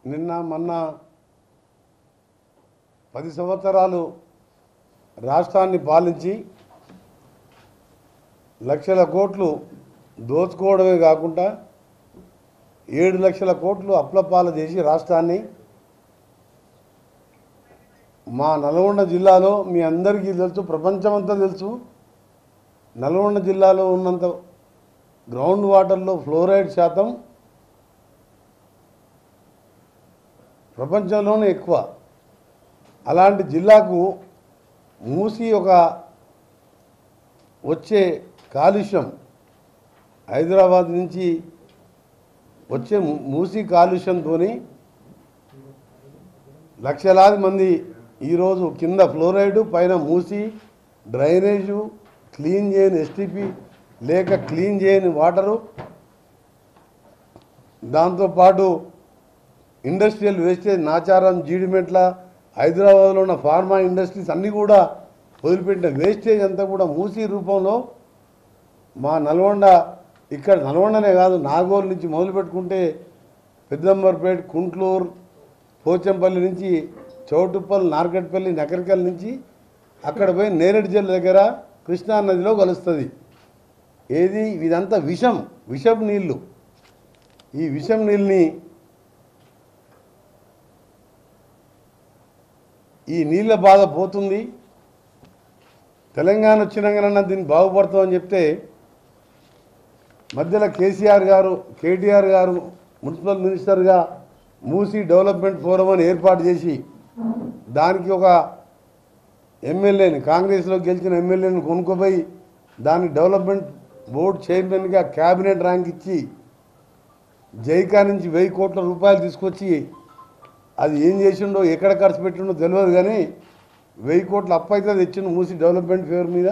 నిన్న మొన్న పది సంవత్సరాలు రాష్ట్రాన్ని పాలించి లక్షల కోట్లు దోచుకోవడమే కాకుండా ఏడు లక్షల కోట్లు అప్లపాల చేసి రాష్ట్రాన్ని మా నల్గొండ జిల్లాలో మీ అందరికీ తెలుసు ప్రపంచమంతా తెలుసు నల్గొండ జిల్లాలో ఉన్నంత గ్రౌండ్ వాటర్లో ఫ్లోరైడ్ శాతం ప్రపంచంలోనే ఎక్కువ అలాంటి జిల్లాకు మూసి ఒక వచ్చే కాలుష్యం హైదరాబాద్ నుంచి వచ్చే మూ- మూసి కాలుష్యంతో లక్షలాది మంది ఈరోజు కింద ఫ్లోరైడ్ పైన మూసి డ్రైనేజు క్లీన్ చేయని ఎస్టీపీ లేక క్లీన్ చేయని వాటరు దాంతోపాటు ఇండస్ట్రియల్ వేస్టేజ్ నాచారం జీడిమెట్ల హైదరాబాద్లో ఉన్న ఫార్మా ఇండస్ట్రీస్ అన్నీ కూడా వదిలిపెట్టిన వేస్టేజ్ అంతా కూడా మూసీ రూపంలో మా నల్గొండ ఇక్కడ నల్గొండనే కాదు నాగోల్ నుంచి మొదలు పెట్టుకుంటే పెద్దంబర్పేట కుంట్లూరు పోచంపల్లి నుంచి చౌటుప్పల్ నార్కట్పల్లి నకరికల్ నుంచి అక్కడ పోయి నేరేడు జల్ దగ్గర కృష్ణా నదిలో కలుస్తుంది ఏది ఇదంతా విషం విషం నీళ్ళు ఈ విషం నీళ్ళని ఈ నీళ్ళ బాధ పోతుంది తెలంగాణ వచ్చినాకనన్నా దీన్ని బాగుపడతామని చెప్తే మధ్యలో కేసీఆర్ గారు కేటీఆర్ గారు మున్సిపల్ మినిస్టర్గా మూసి డెవలప్మెంట్ ఫోరం అని ఏర్పాటు చేసి దానికి ఒక ఎమ్మెల్యేని కాంగ్రెస్లో గెలిచిన ఎమ్మెల్యేని కొనుక్కోపోయి దానికి డెవలప్మెంట్ బోర్డు చైర్మన్గా క్యాబినెట్ ర్యాంక్ ఇచ్చి జైకా నుంచి వెయ్యి కోట్ల రూపాయలు తీసుకొచ్చి అది ఏం చేసిండో ఎక్కడ ఖర్చు పెట్టిండో తెలియదు కానీ వెయ్యి కోట్ల అప్పు అయితే తెచ్చిండు మూసి డెవలప్మెంట్ ఫేర్ మీద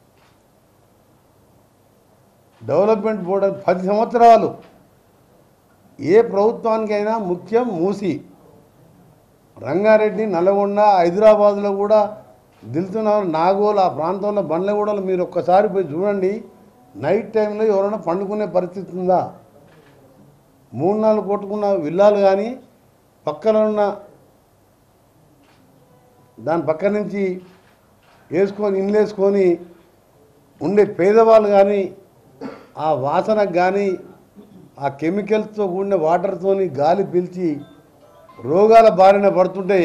డెవలప్మెంట్ బోర్డు అని పది సంవత్సరాలు ఏ ప్రభుత్వానికైనా ముఖ్యం మూసి రంగారెడ్డి నల్లగొండ హైదరాబాద్లో కూడా దిల్తున్నారు నాగోల్ ఆ ప్రాంతంలో బండ్లగూడలో మీరు ఒక్కసారి పోయి చూడండి నైట్ టైంలో ఎవరైనా పండుకునే పరిస్థితి ఉందా మూడు నాలుగు కొట్టుకున్న విల్లాలు కానీ పక్కన ఉన్న దాని పక్క నుంచి వేసుకొని ఇండ్లు వేసుకొని ఉండే పేదవాళ్ళు కానీ ఆ వాసనకు కానీ ఆ కెమికల్స్తో కూడిన వాటర్తోని గాలి పీల్చి రోగాల బారిన పడుతుంటే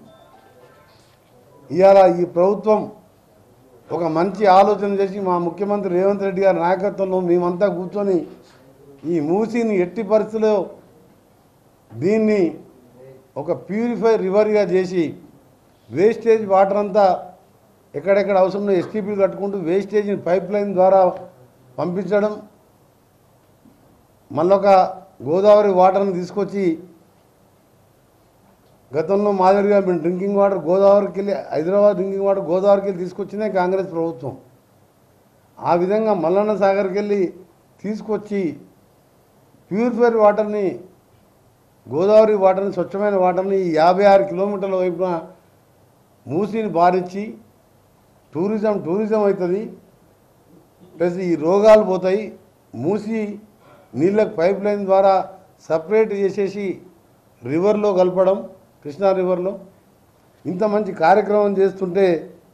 ఇవాళ ఈ ప్రభుత్వం ఒక మంచి ఆలోచన చేసి మా ముఖ్యమంత్రి రేవంత్ రెడ్డి గారి నాయకత్వంలో మేమంతా కూర్చొని ఈ మూసీని ఎట్టి పరిస్థితుల్లో దీన్ని ఒక ప్యూరిఫై రివర్గా చేసి వేస్టేజ్ వాటర్ అంతా ఎక్కడెక్కడ అవసరం ఎస్టీపీలు కట్టుకుంటూ వేస్టేజ్ని పైప్ లైన్ ద్వారా పంపించడం మళ్ళొక గోదావరి వాటర్ని తీసుకొచ్చి గతంలో మాదిరిగా మేము డ్రింకింగ్ వాటర్ గోదావరికి వెళ్ళి హైదరాబాద్ డ్రింకింగ్ వాటర్ గోదావరికి వెళ్ళి తీసుకొచ్చిందే కాంగ్రెస్ ప్రభుత్వం ఆ విధంగా మల్లన్న సాగర్కి వెళ్ళి తీసుకొచ్చి ప్యూరిఫైర్ వాటర్ని గోదావరి వాటర్ని స్వచ్ఛమైన వాటర్ని ఈ యాభై ఆరు కిలోమీటర్ల వైపున మూసిని బారించి టూరిజం టూరిజం అవుతుంది ప్లస్ ఈ రోగాలు పోతాయి మూసి నీళ్ళకు పైప్ లైన్ ద్వారా సపరేట్ చేసేసి రివర్లో కలపడం కృష్ణా రివర్లో ఇంత మంచి కార్యక్రమం చేస్తుంటే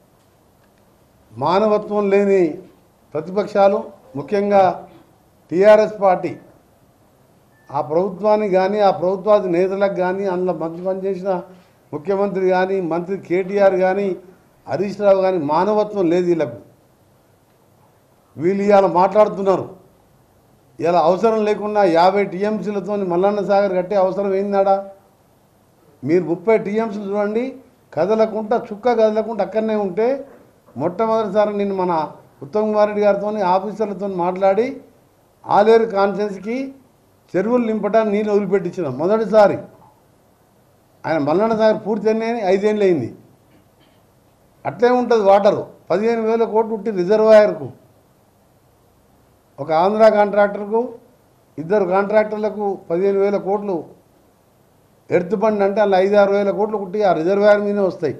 మానవత్వం లేని ప్రతిపక్షాలు ముఖ్యంగా టీఆర్ఎస్ పార్టీ ఆ ప్రభుత్వానికి కానీ ఆ ప్రభుత్వాది నేతలకు కానీ అందులో మంచి పనిచేసిన ముఖ్యమంత్రి కానీ మంత్రి కేటీఆర్ కానీ హరీష్ రావు కానీ మానవత్వం లేదు వీళ్ళకు వీళ్ళు ఇవాళ మాట్లాడుతున్నారు ఇలా అవసరం లేకుండా యాభై టీఎంసీలతో మల్లన్న సాగర్ కట్టే అవసరం ఏందాడా మీరు ముప్పై టీఎంసీలు చూడండి కదలకుండా చుక్క కదలకుండా అక్కడనే ఉంటే మొట్టమొదటిసారి నేను మన ఉత్తమ్ కుమార్ రెడ్డి గారితో ఆఫీసర్లతో మాట్లాడి ఆలేరు కాన్ఫరెన్స్కి చెరువులు నింపడానికి నీళ్ళు వదిలిపెట్టించిన మొదటిసారి ఆయన మల్లన్న సాగర్ పూర్తి అన్నీ ఐదేళ్ళు అయింది అట్లే ఉంటుంది వాటరు పదిహేను వేల కోట్లు ఉట్టి రిజర్వాయర్కు ఒక ఆంధ్ర కాంట్రాక్టర్కు ఇద్దరు కాంట్రాక్టర్లకు పదిహేను వేల కోట్లు ఎర్త్ బండ్ అంటే అలా ఐదు ఆరు వేల కోట్లు కుట్టి ఆ రిజర్వాయర్ మీదే వస్తాయి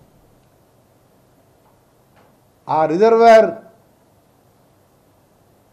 ఆ రిజర్వాయర్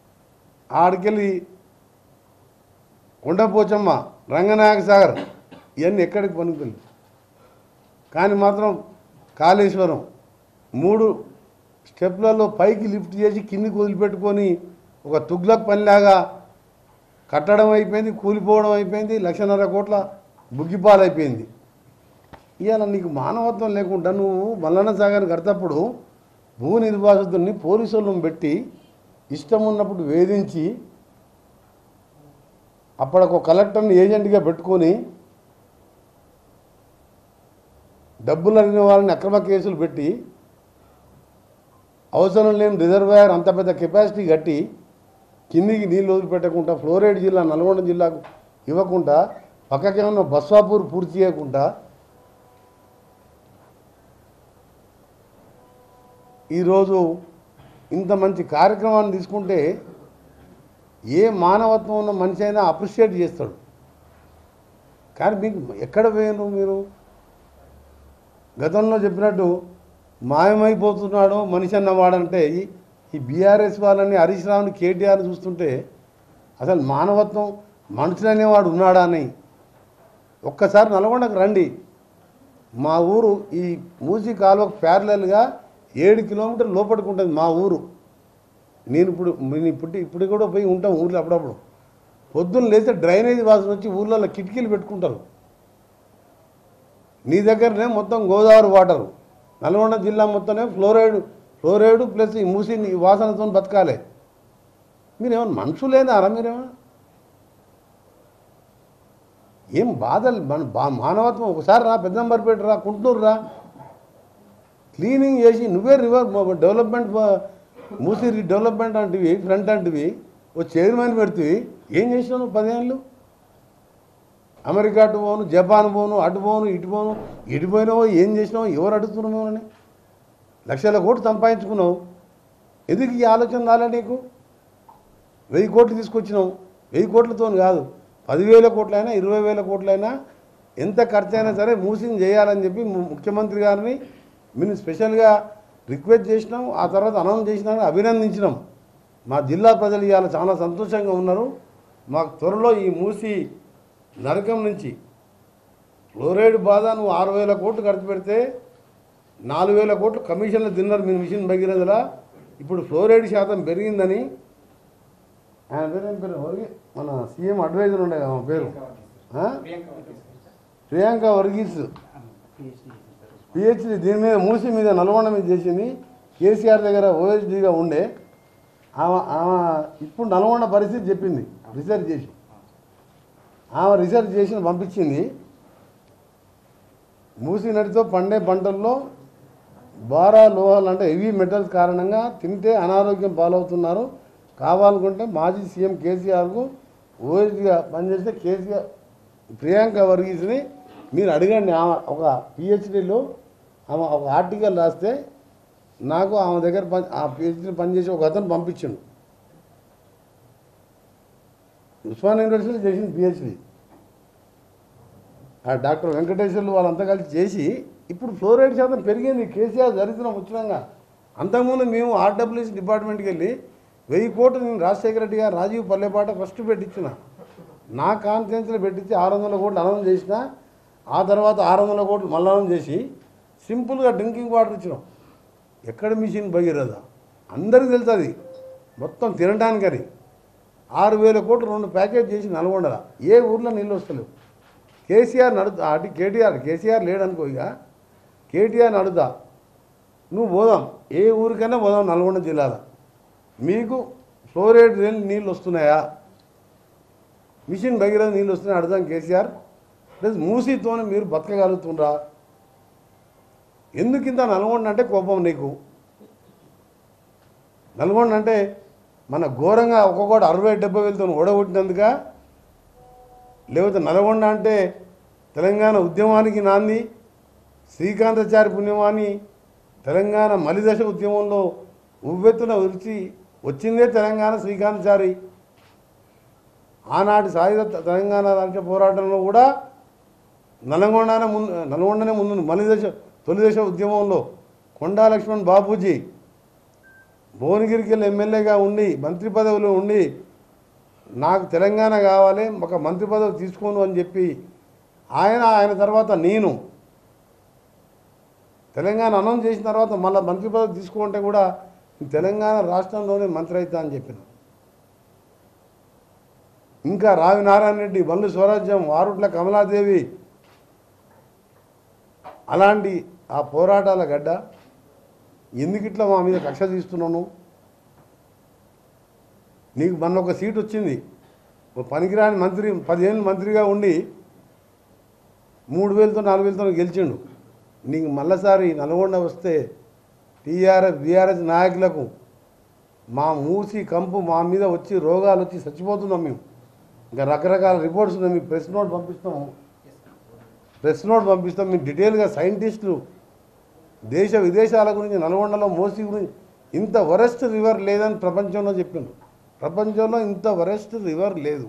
ఆడికెళ్ళి కొండపోచమ్మ రంగనాయక సాగర్ ఇవన్నీ ఎక్కడికి పనికిపోయి కానీ మాత్రం కాళేశ్వరం మూడు స్టెప్లలో పైకి లిఫ్ట్ చేసి కిందికి వదిలిపెట్టుకొని ఒక తుగ్లక్ పనిలాగా కట్టడం అయిపోయింది కూలిపోవడం అయిపోయింది లక్షన్నర కోట్ల బుగ్గిపాలైపోయింది ఇవాళ నీకు మానవత్వం లేకుండా నువ్వు మల్లన్న సాగర్ కడతప్పుడు భూ నిర్వాసితుల్ని పోలీసు వాళ్ళని పెట్టి ఇష్టం ఉన్నప్పుడు వేధించి అప్పటికి ఒక కలెక్టర్ని ఏజెంట్గా పెట్టుకొని డబ్బులు అడిగిన వాళ్ళని అక్రమ కేసులు పెట్టి అవసరం లేని రిజర్వాయర్ అంత పెద్ద కెపాసిటీ కట్టి కిందికి నీళ్ళు వదిలిపెట్టకుండా ఫ్లోరైడ్ జిల్లా నల్గొండ జిల్లాకు ఇవ్వకుండా పక్కకేమన్నా బస్వాపూర్ పూర్తి చేయకుండా ఈరోజు ఇంత మంచి కార్యక్రమాన్ని తీసుకుంటే ఏ మానవత్వం ఉన్న మనిషి అయినా అప్రిషియేట్ చేస్తాడు కానీ మీకు ఎక్కడ పోయినారు మీరు గతంలో చెప్పినట్టు మాయమైపోతున్నాడు మనిషి అన్నవాడంటే ఈ- ఈ బీఆర్ఎస్ వాళ్ళని హరీష్ రావుని కేటీఆర్ చూస్తుంటే అసలు మానవత్వం మనుషులు అనేవాడు ఉన్నాడా అని ఒక్కసారి నల్గొండకు రండి మా ఊరు ఈ మూసి కాలువకు ప్యారలల్గా ఏడు కిలోమీటర్లు లోపలికి ఉంటుంది మా ఊరు నేను ఇప్పుడు నేను ఇప్పుడు ఇప్పుడు కూడా పోయి ఉంటాం ఊర్లో అప్పుడప్పుడు పొద్దున్న లేస్తే డ్రైనేజ్ వాసన వచ్చి ఊర్లలో కిటికీలు పెట్టుకుంటారు నీ దగ్గరనే మొత్తం గోదావరి వాటర్ నల్గొండ జిల్లా మొత్తమే ఫ్లోరైడ్ ఫ్లోరైడ్ ప్లస్ ఈ మూసి ఈ వాసనతో బతకాలి మీరేమన్నా మనుషులేనారా మీరేమన్నా ఏం బాధలు మన బా మానవత్వం ఒకసారి రా పెద్దంబరిపేట రా కుంటూరు రా క్లీనింగ్ చేసి నువ్వే రివర్ డెవలప్మెంట్ బ- మూసి డెవలప్మెంట్ అంటివి ఫ్రంట్ అంటివి ఓ చైర్మన్ పెడుతుంది ఏం చేసినావు నువ్వు పదేళ్ళు అమెరికా అటు పోను జపాన్ పోను అటు పోను ఇటు పోను ఇటు పోయినావో ఏం చేసినావో ఎవరు అడుగుతున్నావు అని లక్షల కోట్లు సంపాదించుకున్నావు ఎందుకు ఈ ఆలోచన రాలే నీకు వెయ్యి కోట్లు తీసుకొచ్చినావు వెయ్యి కోట్లతో కాదు పదివేల కోట్లైనా ఇరవై వేల కోట్లైనా ఎంత ఖర్చు అయినా సరే మూసింగ్ చేయాలని చెప్పి ము- ముఖ్యమంత్రి గారిని మేము స్పెషల్గా రిక్వెస్ట్ చేసినాం ఆ తర్వాత అనౌన్స్ చేసినాం అభినందించినాం మా జిల్లా ప్రజలు ఇవాళ చాలా సంతోషంగా ఉన్నారు మాకు త్వరలో ఈ మూసి నరకం నుంచి ఫ్లోరైడ్ బాధ నువ్వు ఆరు వేల కోట్లు ఖర్చు పెడితే నాలుగు వేల కోట్లు కమిషన్లు తిన్నారు మీ మిషన్ భగీరథలా ఇప్పుడు ఫ్లోరైడ్ శాతం పెరిగిందని ఆయన పేరు ఏం పేరు ఎవరికి మన సీఎం అడ్వైజర్ ఉండే కదా ఆమె పేరు ఆ? ప్రియాంక వర్గీస్ పిహెచ్డి దీని మీద మూసి మీద నల్గొండ మీద చేసింది కేసీఆర్ దగ్గర ఓఎస్డీగా ఉండే ఆమె ఆమె ఇప్పుడు నల్గొండ పరిస్థితి చెప్పింది రీసెర్చ్ చేసి ఆమె రీసెర్చ్ చేసి పంపించింది మూసి నడితో పండే పంటల్లో బారా లోహాలు అంటే హెవీ మెటల్స్ కారణంగా తింటే అనారోగ్యం పాలవుతున్నారు కావాలనుకుంటే మాజీ సీఎం కేసీఆర్కు ఓఎస్డీగా పనిచేస్తే కేసీఆర్ ప్రియాంక వర్గీస్ని మీరు అడగండి ఆమె ఒక పిహెచ్డీలో ఆమె ఒక ఆర్టికల్ రాస్తే నాకు ఆమె దగ్గర పని ఆ పిహెచ్డీ పనిచేసి ఒక అతను పంపించిండు ఉస్మాన్ యూనివర్సిటీలో చేసింది పిహెచ్డీ ఆ డాక్టర్ వెంకటేశ్వర్లు వాళ్ళంతా కలిసి చేసి ఇప్పుడు ఫ్లోరైడ్ శాతం పెరిగింది కేసీఆర్ దరిద్రం వచ్చినాక అంతకుముందు మేము ఆర్డబ్ల్యూఎస్ డిపార్ట్మెంట్కి వెళ్ళి వెయ్యి కోట్లు నేను రాజశేఖర రెడ్డి గారు రాజీవ్ పల్లెపాట ఫస్ట్ పెట్టించిన నా కాన్ఫిడెన్స్లో పెట్టించి ఆరు వందల కోట్లు అనౌన్స్ చేసిన ఆ తర్వాత ఆరు వందల కోట్లు మళ్ళీ అనౌన్స్ చేసి సింపుల్గా డ్రింకింగ్ వాటర్ ఇచ్చినాం ఎక్కడ మిషన్ భగీరథ అందరికీ తెలుస్తుంది మొత్తం తినడానికని ఆరు వేల కోట్లు రెండు ప్యాకేజ్ చేసి నల్గొండల ఏ ఊర్లో నీళ్ళు వస్తలేవు కేసీఆర్ నడుతా అటు కేటీఆర్ కేసీఆర్ లేడనుకో ఇక కేటీఆర్ నడుతా నువ్వు పోదాం ఏ ఊరికైనా పోదాం నల్గొండ జిల్లాలో మీకు ఫ్లోరైడ్ రేల్ నీళ్ళు వస్తున్నాయా మిషన్ భగీరథ నీళ్ళు వస్తున్నాయి అడుగుదాం కేసీఆర్ ప్లస్ మూసీతో మీరు బతకగలుగుతుండ్రా ఎందుకు ఇంత నల్గొండ అంటే కోపం నీకు నల్గొండ అంటే మన ఘోరంగా ఒక్కొక్కటి అరవై డెబ్బై వేలతో ఓడగొట్టినందుక లేకపోతే నల్గొండ అంటే తెలంగాణ ఉద్యమానికి నాంది శ్రీకాంతాచారి పుణ్యమాని తెలంగాణ మలిదశ ఉద్యమంలో ఉవ్వెత్తున ఉరిచి వచ్చిందే తెలంగాణ శ్రీకాంతాచారి ఆనాటి సాయుధ తెలంగాణ రాష్ట్ర పోరాటంలో కూడా నల్గొండనే ముందు నల్గొండనే ముందు మలిదశ తొలిదశ ఉద్యమంలో కొండా లక్ష్మణ్ బాపూజీ భువనగిరికి వెళ్ళి ఎమ్మెల్యేగా ఉండి మంత్రి పదవిలో ఉండి నాకు తెలంగాణ కావాలి ఒక మంత్రి పదవి తీసుకోను అని చెప్పి ఆయన ఆయన తర్వాత నేను తెలంగాణ అనౌన్స్ చేసిన తర్వాత మళ్ళీ మంత్రి పదవి తీసుకుంటే కూడా తెలంగాణ రాష్ట్రంలోనే మంత్రి అవుతా అని చెప్పిన ఇంకా రావి నారాయణ రెడ్డి బండ్లు స్వరాజ్యం వారుట్ల కమలాదేవి అలాంటి ఆ పోరాటాల గడ్డ ఎందుకు ఇట్లా మా మీద కక్ష తీస్తున్నాను నీకు మొన్న ఒక సీట్ వచ్చింది ఓ పనికిరాని మంత్రి పదిహేను మంత్రిగా ఉండి మూడు వేలతో నాలుగు వేలతో గెలిచిండు నీకు మళ్ళసారి నల్గొండ వస్తే టీఆర్ఎస్ బీఆర్ఎస్ నాయకులకు మా మూసి కంపు మా మీద వచ్చి రోగాలు వచ్చి చచ్చిపోతున్నాం మేము ఇంకా రకరకాల రిపోర్ట్స్ ఉన్నాయి మీకు ప్రెస్ నోట్ పంపిస్తాం ప్రెస్ నోట్ పంపిస్తాం మీకు డీటెయిల్గా సైంటిస్టులు దేశ విదేశాల గురించి నల్గొండలో మోసి గురించి ఇంత వరెస్ట్ రివర్ లేదని ప్రపంచంలో చెప్పిండు ప్రపంచంలో ఇంత వరెస్ట్ రివర్ లేదు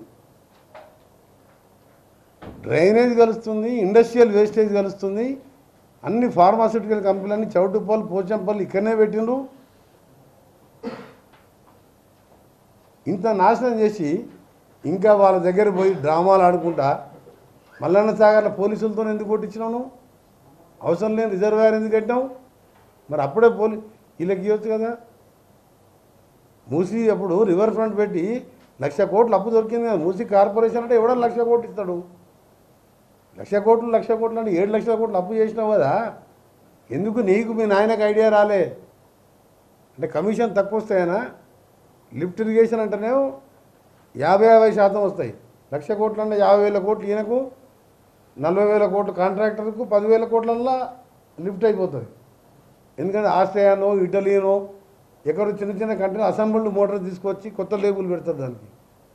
డ్రైనేజ్ కలుస్తుంది ఇండస్ట్రియల్ వేస్టేజ్ కలుస్తుంది అన్ని ఫార్మాస్యూటికల్ కంపెనీలన్నీ చౌటుపల్లి పోచంపల్లి ఇక్కడనే పెట్టిండ్రు ఇంత నాశనం చేసి ఇంకా వాళ్ళ దగ్గర పోయి డ్రామాలు ఆడుకుంటా మల్లన్న సాగర్ల పోలీసులతో ఎందుకు కొట్టించినావు నువ్వు అవసరం లేని రిజర్వాయర్ ఎందుకు కట్టావు మరి అప్పుడే పోలీ వీళ్ళకి ఇవ్వచ్చు కదా మూసీ అప్పుడు రివర్ ఫ్రంట్ పెట్టి లక్ష కోట్లు అప్పు దొరికింది కదా మూసీ కార్పొరేషన్ అంటే ఎవడో లక్ష కోట్లు ఇస్తాడు లక్ష కోట్లు లక్ష కోట్లు అంటే ఏడు లక్షల కోట్లు అప్పు చేసినావు కదా ఎందుకు నీకు మీ నాయనకు ఐడియా రాలే అంటే కమిషన్ తక్కువ వస్తాయనా లిఫ్ట్ ఇరిగేషన్ అంటేనే యాభై యాభై శాతం వస్తాయి లక్ష కోట్లు అంటే యాభై వేల కోట్లు ఈయనకు నలభై వేల కోట్లు కాంట్రాక్టర్కు పదివేల కోట్లల్లా లిఫ్ట్ అయిపోతుంది ఎందుకంటే ఆస్ట్రియానో ఇటలీనో ఎక్కడో చిన్న చిన్న కంట్రీ అసెంబ్ల్డ్ మోటార్ తీసుకొచ్చి కొత్త లేబుల్ పెడతారు దానికి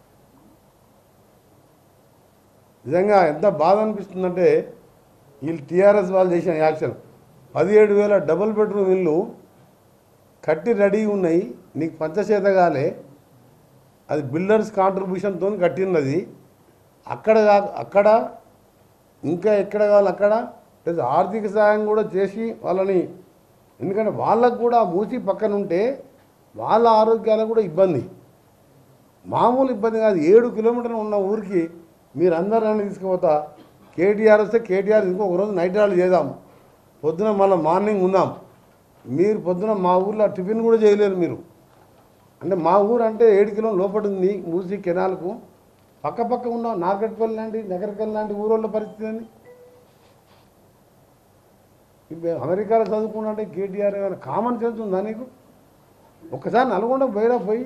నిజంగా ఎంత బాధ అనిపిస్తుందంటే వీళ్ళు టీఆర్ఎస్ వాళ్ళు చేసిన యాక్షన్ పదిహేడు వేల డబుల్ బెడ్రూమ్ ఇల్లు కట్టి రెడీ ఉన్నాయి నీకు పంచచేత కాలే అది బిల్డర్స్ కాంట్రిబ్యూషన్తో కట్టినది అక్కడ కా- అక్కడ ఇంకా ఎక్కడ కావాలి అక్కడ ప్లస్ ఆర్థిక సహాయం కూడా చేసి వాళ్ళని ఎందుకంటే వాళ్ళకు కూడా మూసి పక్కన ఉంటే వాళ్ళ ఆరోగ్యాలకు కూడా ఇబ్బంది మామూలు ఇబ్బంది కాదు ఏడు కిలోమీటర్లు ఉన్న ఊరికి మీరు అందరూ తీసుకుపోతా కేటీఆర్ వస్తే కేటీఆర్ ఇంకొక రోజు నైట్ రైడ్ చేద్దాం పొద్దున మళ్ళీ మార్నింగ్ ఉందాం మీరు పొద్దున మా ఊర్లో టిఫిన్ కూడా చేయలేరు మీరు అంటే మా ఊరు అంటే ఏడు కిలో లోపల ఉంది మూసి కెనాల్కు పక్క పక్క ఉన్న నార్కట్పల్లి లాంటి నగరకల్ లాంటి ఊరోళ్ళ పరిస్థితి ఏంది ఇప్పుడు అమెరికాలో చదువుకున్నట్టే కేటీఆర్ ఏమైనా కామన్ సెన్స్ ఉందా నీకు ఒక్కసారి నల్గొండ పోయినా పోయి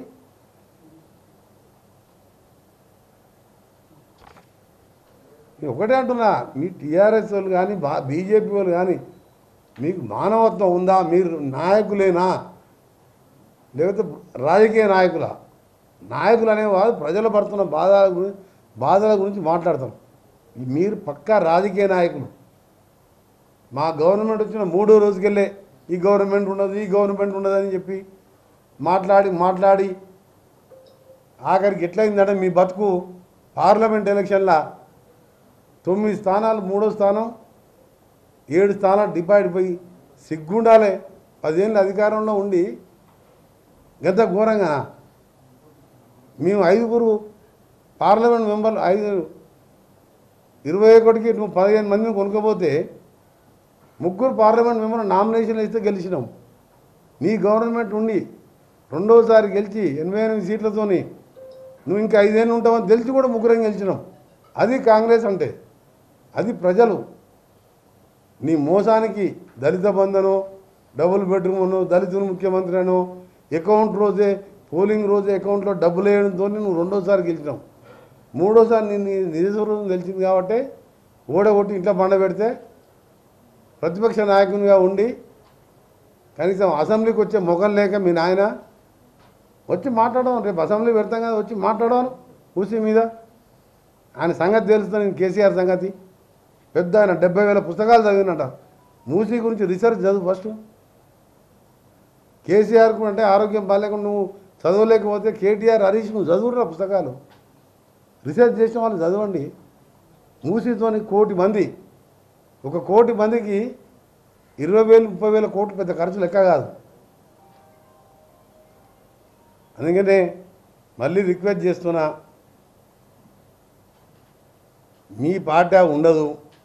నేను ఒకటే అంటున్నా మీ టీఆర్ఎస్ వాళ్ళు కానీ బా బీజేపీ వాళ్ళు కానీ మీకు మానవత్వం ఉందా మీరు నాయకులేనా లేకపోతే రాజకీయ నాయకుల నాయకులు అనేవారు ప్రజలు పడుతున్న బాధల గురించి బాధల గురించి మాట్లాడతారు మీరు పక్కా రాజకీయ నాయకులు మా గవర్నమెంట్ వచ్చిన మూడో రోజుకెళ్ళే ఈ గవర్నమెంట్ ఉండదు ఈ గవర్నమెంట్ ఉండదు అని చెప్పి మాట్లాడి మాట్లాడి ఆఖరికి ఎట్లయిందంటే మీ బతుకు పార్లమెంట్ ఎలక్షన్లా తొమ్మిది స్థానాలు మూడో స్థానం ఏడు స్థానాలు డిపాయిడ్ పోయి సిగ్గుండాలే పదేళ్ళు అధికారంలో ఉండి గత ఘోరంగా మేము ఐదుగురు పార్లమెంట్ మెంబర్లు ఐదు ఇరవై ఒకటికి నువ్వు పదిహేను మందిని కొనుక్కపోతే ముగ్గురు పార్లమెంట్ మెంబర్ నామినేషన్లు ఇస్తే గెలిచినాం నీ గవర్నమెంట్ ఉండి రెండోసారి గెలిచి ఎనభై ఎనిమిది సీట్లతోని నువ్వు ఇంకా ఐదేళ్ళు ఉంటావని తెలిసి కూడా ముగ్గురం గెలిచినాం అది కాంగ్రెస్ అంటే అది ప్రజలు నీ మోసానికి దళిత బంధనో డబుల్ బెడ్రూమ్ దళితులు ముఖ్యమంత్రి అనో అకౌంట్ రోజే పోలింగ్ రోజే అకౌంట్లో డబ్బులు వేయడంతో నువ్వు రెండోసారి గెలిచినావు మూడోసారి నేను నిజస్వరూపం గెలిచింది కాబట్టి ఓడగొట్టి ఇంట్లో పండ పెడితే ప్రతిపక్ష నాయకునిగా ఉండి కనీసం అసెంబ్లీకి వచ్చే మొగం లేక మీ నాయన వచ్చి మాట్లాడడం రేపు అసెంబ్లీ పెడతాం కదా వచ్చి మాట్లాడడం కూసి మీద ఆయన సంగతి తెలుస్తుంది నేను కేసీఆర్ సంగతి పెద్ద ఆయన డెబ్బై వేల పుస్తకాలు చదివినట మూసీ గురించి రీసెర్చ్ చదువు ఫస్ట్ కేసీఆర్ కూడా అంటే ఆరోగ్యం బాగాలేకుండా నువ్వు చదవలేకపోతే కేటీఆర్ హరీష్ నువ్వు చదువురా పుస్తకాలు రీసెర్చ్ చేసిన వాళ్ళు చదవండి మూసీతోని కోటి మంది ఒక కోటి మందికి ఇరవై వేలు ముప్పై వేల కోట్లు పెద్ద ఖర్చు లెక్క కాదు అందుకనే మళ్ళీ రిక్వెస్ట్ చేస్తున్నా మీ పార్టీ ఉండదు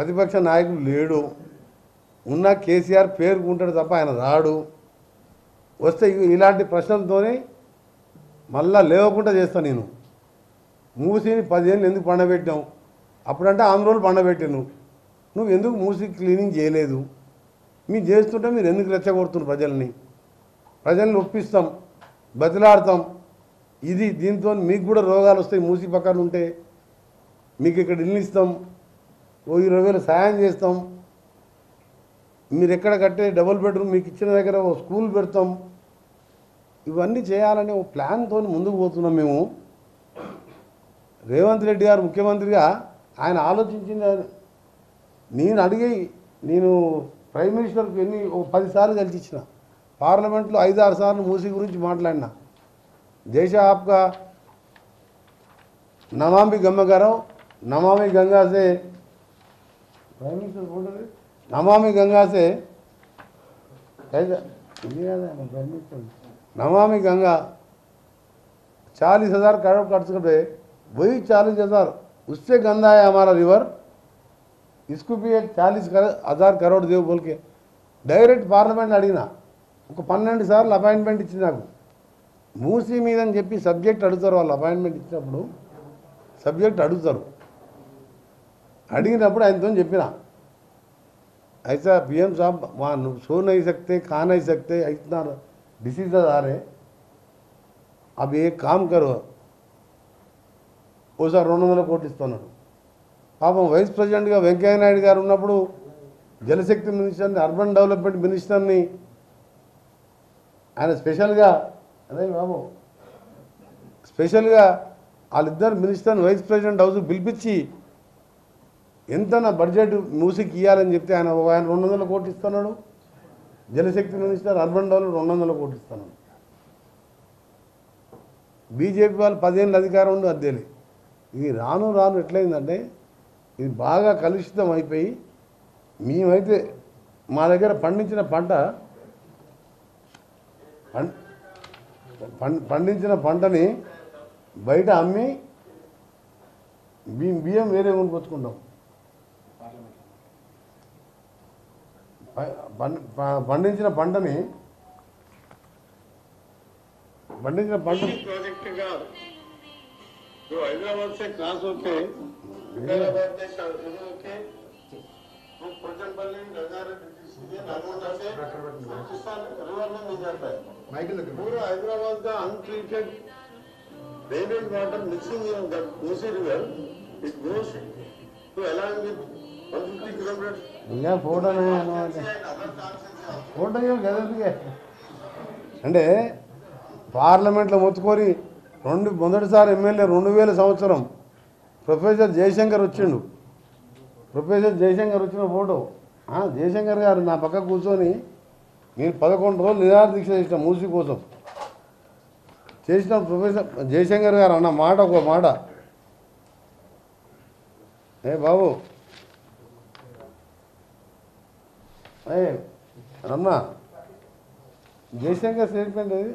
ప్రతిపక్ష నాయకుడు లేడు ఉన్న కేసీఆర్ పేరుకుంటాడు తప్ప ఆయన రాడు వస్తే ఇ- ఇలాంటి ప్రశ్నలతోనే మళ్ళా లేవకుండా చేస్తాను నేను మూసిని పదిహేను ఎందుకు పండబెట్టావు అప్పుడంటే ఆంధ్ర రోజులు పండబెట్టాను నువ్వు ఎందుకు మూసి క్లీనింగ్ చేయలేదు మీరు చేస్తుంటే మీరు ఎందుకు రెచ్చగొడుతున్నారు ప్రజల్ని ప్రజల్ని ఒప్పిస్తాం బతిలాడతాం ఇది దీంతో మీకు కూడా రోగాలు వస్తాయి మూసి పక్కన ఉంటే మీకు ఇక్కడ ఇల్లు ఇస్తాం ఓ ఇరవై వేలు సాయం చేస్తాం మీరు ఎక్కడ కట్టే డబుల్ బెడ్రూమ్ మీకు ఇచ్చిన దగ్గర ఓ స్కూల్ పెడతాం ఇవన్నీ చేయాలనే ఓ ప్లాన్తో ముందుకు పోతున్నాం మేము రేవంత్ రెడ్డి గారు ముఖ్యమంత్రిగా ఆయన ఆలోచించింది ఆయన- నేను అడిగి నేను ప్రైమ్ మినిస్టర్కి ఎన్ని ఓ పదిసార్లు కలిసి ఇచ్చిన పార్లమెంట్లో ఐదు ఆరు సార్లు మూసి గురించి మాట్లాడినా దేశ ఆప్కా నమామి గమ్మ గారు నమామి గంగా से प्राइम मिनिस्टर बोल रहे नमामि गंगा से कैसे हिंदी याद है प्राइम मिनिस्टर नमामि गंगा चालीस हजार करोड़ खर्च कर रहे वही चालीस हजार उससे गंदा है हमारा रिवर इसको भी एक चालीस हजार करोड़ देव बोल के డైరెక్ట్ పార్లమెంట్ అడిగినా ఒక పన్నెండు సార్లు అపాయింట్మెంట్ ఇచ్చింది నాకు మూసీ మీద అని చెప్పి సబ్జెక్ట్ అడుగుతారు వాళ్ళు అపాయింట్మెంట్ ఇచ్చినప్పుడు సబ్జెక్ట్ అడుగుతారు అడిగినప్పుడు ఆయనతో చెప్పిన ऐसा पीएम साहब वहाँ नु- सो नहीं सकते खा नहीं सकते इतना डिसीज आ रहे अब एक काम करो ఓసారి రెండు వందల కోట్లు ఇస్తున్నాడు పాపం వైస్ ప్రెసిడెంట్గా వెంకయ్య నాయుడు గారు ఉన్నప్పుడు జలశక్తి మినిస్టర్ని అర్బన్ డెవలప్మెంట్ మినిస్టర్ని ఆయన స్పెషల్గా అదే బాబు స్పెషల్గా వాళ్ళిద్దరు మినిస్టర్ని వైస్ ప్రెసిడెంట్ హౌస్ పిలిపించి ఎంత నా బడ్జెట్ మూసికి ఇవ్వాలని చెప్తే ఆయన ఒక ఆయన రెండు వందల కోట్లు ఇస్తున్నాడు జలశక్తి మినిస్టర్ అర్బన్ డెవలప్ రెండు వందల కోట్లు ఇస్తున్నాడు బీజేపీ వాళ్ళు పదిహేను అధికారం ఉండి అద్దెలే ఇది రాను రాను ఎట్లయిందంటే ఇది బాగా కలుషితం అయిపోయి మేమైతే మా దగ్గర పండించిన పంట పం- పం- పండించిన పంటని బయట అమ్మి బియ్యం బియ్యం వేరే కొనుక్కొచ్చుకుంటాం ప- పం- ప- పండించిన పంటని పండించిన పంట प्रोजेक्ट का जो हैदराबाद से क्रॉस होके विकाराबाद से शुरू होके वो पोचनपल्ली गंगारे सीधे नर्मदा से पाकिस्तान रिवर में मिल जाता है पूरा हैदराबाद का untreated drainage water mixing in the Kosi river it goes to along with 150 kilometers ఇంకా ఫోటోనే అనమాట and other towns ఫోటో ఏం కదందుకే అంటే పార్లమెంట్లో మొత్తుకొని రెండు మొదటిసారి ఎమ్మెల్యే రెండు వేల సంవత్సరం ప్రొఫెసర్ జయశంకర్ వచ్చిండు ప్రొఫెసర్ జయశంకర్ వచ్చిన ఫోటో ఆ, జయశంకర్ గారు నా పక్క కూర్చొని నేను పదకొండు రోజులు నిరాహార దీక్ష చేసిన మూసి కోసం చేసిన ప్రొఫెసర్ జయశంకర్ గారు అన్న మాట ఒక మాట ఏ బాబు ఏ రమ్మ జయశంకర్ స్టేట్మెంట్ అది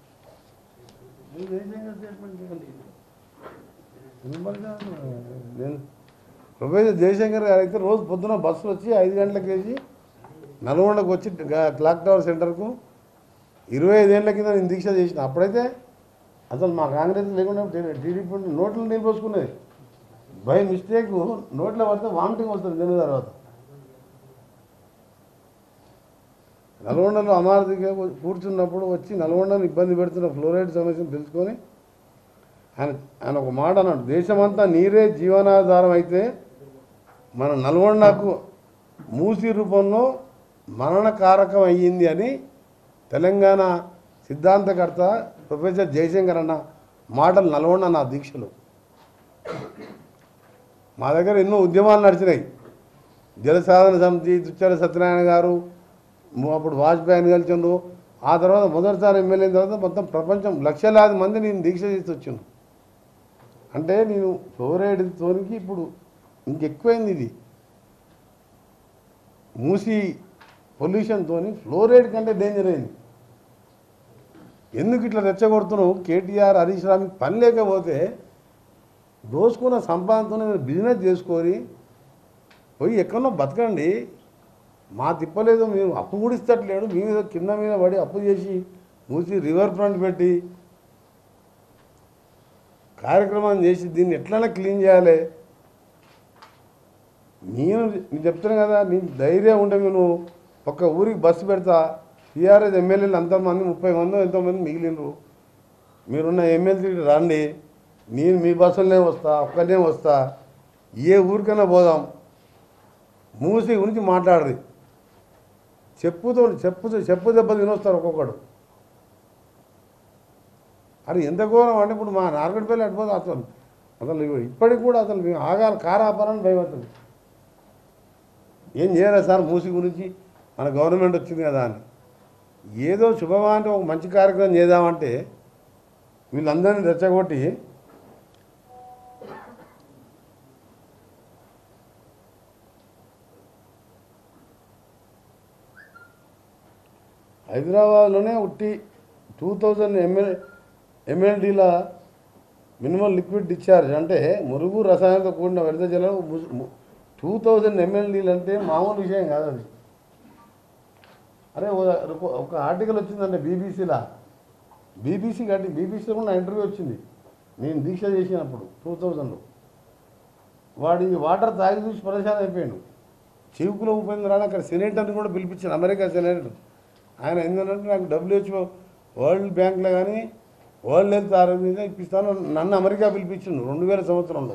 ఏ జయశంకర్ స్టేట్మెంట్ వినపడదా? నేను ప్రొఫెసర్ జయశంకర్ గారు అయితే రోజు పొద్దున బస్సు వచ్చి ఐదు గంటలకు వేసి నల్గొండకు వచ్చి గా- క్లాక్ టవర్ సెంటర్కు ఇరవై ఐదేళ్ల కింద నేను దీక్ష చేసిన అప్పుడైతే అసలు మా కాంగ్రెస్ లేకుండా టీడీపీ నోట్లు నీళ్ళు పోసుకునేది బై మిస్టేక్ నోట్లో పడితే వామిటింగ్ వస్తుంది తిన్న తర్వాత నల్గొండలో అమారతిగా కూర్చున్నప్పుడు వచ్చి నల్గొండను ఇబ్బంది పెడుతున్న ఫ్లోరైడ్ సమస్యను తెలుసుకొని ఆయన ఆయన ఒక మాట అన్నాడు దేశమంతా నీరే జీవనాధారం అయితే మన నల్గొండకు మూసి రూపంలో మరణకారకం అయ్యింది అని తెలంగాణ సిద్ధాంతకర్త ప్రొఫెసర్ జయశంకర్ అన్న మాటలు నల్గొండ నా దీక్షలు మా దగ్గర ఎన్నో ఉద్యమాలు నడిచినాయి జలసాధన సమితి తుచ్చల సత్యనారాయణ గారు ము- అప్పుడు వాజ్పేయిని కలిసిండు ఆ తర్వాత మొదటిసారి ఎమ్మెల్యే అయిన తర్వాత మొత్తం ప్రపంచం లక్షలాది మంది నేను దీక్ష చేసి వచ్చిండు అంటే నేను ఫ్లోరైడ్ తోనికి ఇప్పుడు ఇంకెక్కువైంది ఇది మూసి పొల్యూషన్తో ఫ్లోరైడ్ కంటే డేంజర్ అయింది ఎందుకు ఇట్లా రెచ్చగొడుతున్నావు కేటీఆర్ హరీష్ రావుకి పని లేకపోతే దోసుకున్న సంపాదనతో బిజినెస్ చేసుకొని పోయి ఎక్కడో బతకండి మా తిప్పలేదు మేము అప్పు కూడా ఇస్తట్లేడు మీ మీద కింద మీద పడి అప్పు చేసి మూసి రివర్ ఫ్రంట్ పెట్టి కార్యక్రమం చేసి దీన్ని ఎట్లైనా క్లీన్ చేయాలి నేను నేను చెప్తాను కదా నేను ధైర్యం ఉంటే నేను ఒక్క ఊరికి బస్సు పెడతా టీఆర్ఎస్ ఎమ్మెల్యేలు అంతమంది ముప్పై మంది ఎంతోమంది మిగిలినరు మీరున్న ఎమ్మెల్సీ రండి నేను మీ బస్సులోనే వస్తా ఒక్కనే వస్తా ఏ ఊరికైనా పోదాం మూసి గురించి మాట్లాడరు చెప్పుతో చెప్పుతో చెప్పు దెబ్బ తినొస్తారు ఒక్కొక్కడు అది ఎంత ఘోరం అంటే ఇప్పుడు మా నార్గడ్పల్లి అడిపోతే అసలు అసలు ఇప్పటికి కూడా అసలు మేము ఆగాలి కారాపాలని భయపడుతుంది ఏం చేయరా సార్ మూసి గురించి మన గవర్నమెంట్ వచ్చింది కదా అని ఏదో శుభమా అంటే ఒక మంచి కార్యక్రమం చేద్దామంటే వీళ్ళందరినీ రెచ్చగొట్టి హైదరాబాద్లోనే ఉట్టి టూ థౌజండ్ ఎంఎల్ ఎంఎల్డీల మినిమం లిక్విడ్ డిశ్చార్జ్ అంటే మురుగు రసాయనంతో కూడిన వ్యర్థ జలం టూ థౌజండ్ ఎంఎల్డీలు అంటే మామూలు విషయం కాదు అది అరే ఓ- ఒక ఆర్టికల్ వచ్చిందంటే బీబీసీలా బీబీసీ కట్టి బీబీసీలో కూడా నా ఇంటర్వ్యూ వచ్చింది నేను దీక్ష చేసినప్పుడు టూ థౌజండ్లో వాడి వాటర్ తాగి చూసి పరేషాన్ అయిపోయాడు చీకులో ఉపేంద్ర అని అక్కడ సెనేటర్ని కూడా పిలిపించాను అమెరికా సెనేటర్ ఆయన ఏంటంటే నాకు డబ్ల్యూహెచ్ఓ వరల్డ్ బ్యాంక్లో కానీ వరల్డ్ హెల్త్ ఆరోగ్యంగా ఇప్పిస్తాను నన్ను అమెరికా పిలిపించిండు రెండు వేల సంవత్సరంలో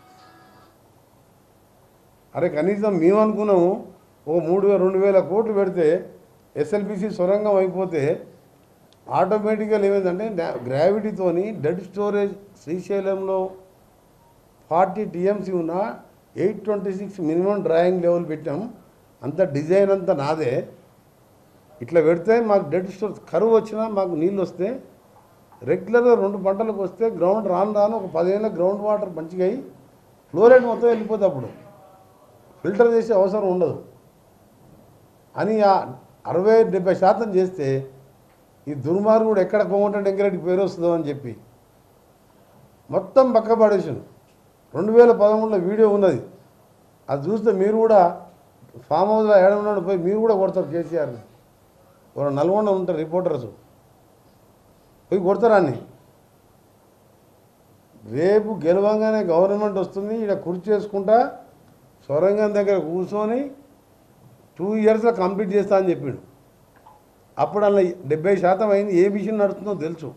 అరే కనీసం మేము అనుకున్నాము ఒక మూడు వేల రెండు వేల కోట్లు పెడితే ఎస్ఎల్పిసి సొరంగం అయిపోతే ఆటోమేటిక్గా ఏమైందంటే గ్రావిటీతోని డెడ్ స్టోరేజ్ శ్రీశైలంలో ఫార్టీ టీఎంసీ ఉన్న eight twenty six minimum drawing level పెట్టాం అంత డిజైన్ అంతా నాదే ఇట్లా పెడితే మాకు డెడ్ స్టోర్ కరువు వచ్చినా మాకు నీళ్ళు వస్తే రెగ్యులర్గా రెండు పంటలకు వస్తే గ్రౌండ్ రాను రాను ఒక పదిహేను గ్రౌండ్ వాటర్ మంచిగా అయ్యి ఫ్లోరైడ్ మొత్తం వెళ్ళిపోతుంది అప్పుడు ఫిల్టర్ చేసే అవసరం ఉండదు అని ఆ అరవై డెబ్బై శాతం చేస్తే ఈ దుర్మార్గుడు ఎక్కడ కోమటంటే ఎంకరెడ్డి పేరు వస్తుందో అని చెప్పి మొత్తం పక్క పడేసాను రెండు వేల పదమూడులో వీడియో ఉన్నది అది చూస్తే మీరు కూడా ఫామ్ హౌస్లో ఏడమన్నాడు పోయి మీరు కూడా కొడతారు కేసీఆర్ని ఒక నల్గొండ ఉంటారు రిపోర్టర్స్ పోయి కొడతారా అన్ని రేపు గెలవంగానే గవర్నమెంట్ వస్తుంది ఇక్కడ కుర్చీ చేసుకుంటా సొరంగం దగ్గర కూర్చొని టూ ఇయర్స్లో కంప్లీట్ చేస్తా అని చెప్పిండు అప్పుడు అలా డెబ్బై శాతం అయింది ఏ మిషన్ నడుస్తుందో తెలుసు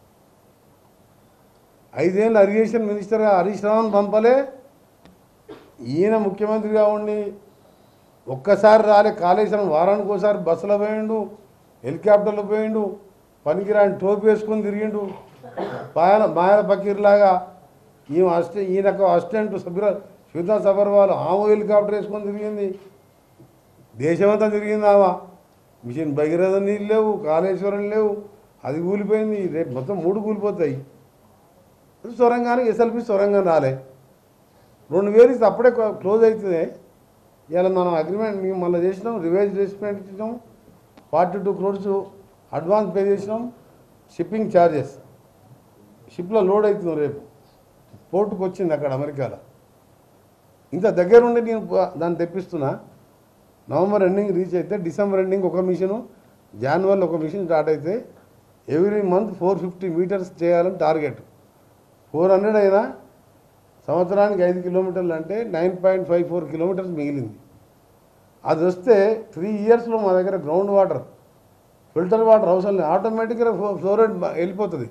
ఐదేళ్ళు ఇరిగేషన్ మినిస్టర్గా హరీష్ రావుని పంపలే ఈయన ముఖ్యమంత్రిగా ఉండి ఒక్కసారి రాలే కాళేశ్వరం వారానికి ఒకసారి బస్సులో పోయిండు హెలికాప్టర్లో పోయిండు పనికిరాని టోపీ వేసుకొని తిరిగిండు మాయల మాయల పకీర్లాగా ఈమె అసిస్టెంట్ ఈయనకు అసిస్టెంట్ సభ్యుల శ్వేతా సబర్వాల్ ఆమె హెలికాప్టర్ వేసుకొని తిరిగింది దేశమంతా తిరిగింది ఆమె మిషన్ భగీరథ నీళ్ళు లేవు కాళేశ్వరం లేవు అది కూలిపోయింది రేపు మొత్తం మూడు కూలిపోతాయి సొరంగానికి ఎస్ఎల్పి సొరంగం రాలే రెండు వేలు ఇస్తే అప్పుడే క్లో- క్లోజ్ అవుతుంది ఇలా మనం అగ్రిమెంట్ మేము మళ్ళీ చేసినాం రివైజ్ రిజిస్ట్మెంట్ ఇచ్చినాం forty two crores advance pay చేసినాం షిప్పింగ్ ఛార్జెస్ షిప్లో లోడ్ అవుతుంది రేపు పోర్టుకు వచ్చింది అక్కడ అమెరికాలో ఇంత దగ్గర ఉండి నేను ప- దాన్ని తెప్పిస్తున్నా నవంబర్ ఎండింగ్ రీచ్ అయితే డిసెంబర్ ఎండింగ్ ఒక మిషను జనవరిలో ఒక మిషన్ స్టార్ట్ అయితే every month four fifty metres చేయాలని టార్గెట్ ఫోర్ హండ్రెడ్ అయినా సంవత్సరానికి ఐదు కిలోమీటర్లు అంటే nine point five four kilometres మిగిలింది అది వస్తే త్రీ ఇయర్స్లో మా దగ్గర గ్రౌండ్ వాటర్ ఫిల్టర్ వాటర్ అవసరం లేదు ఆటోమేటిక్గా ఫ్లో ఫ్లోరైడ్ బ- వెళ్ళిపోతుంది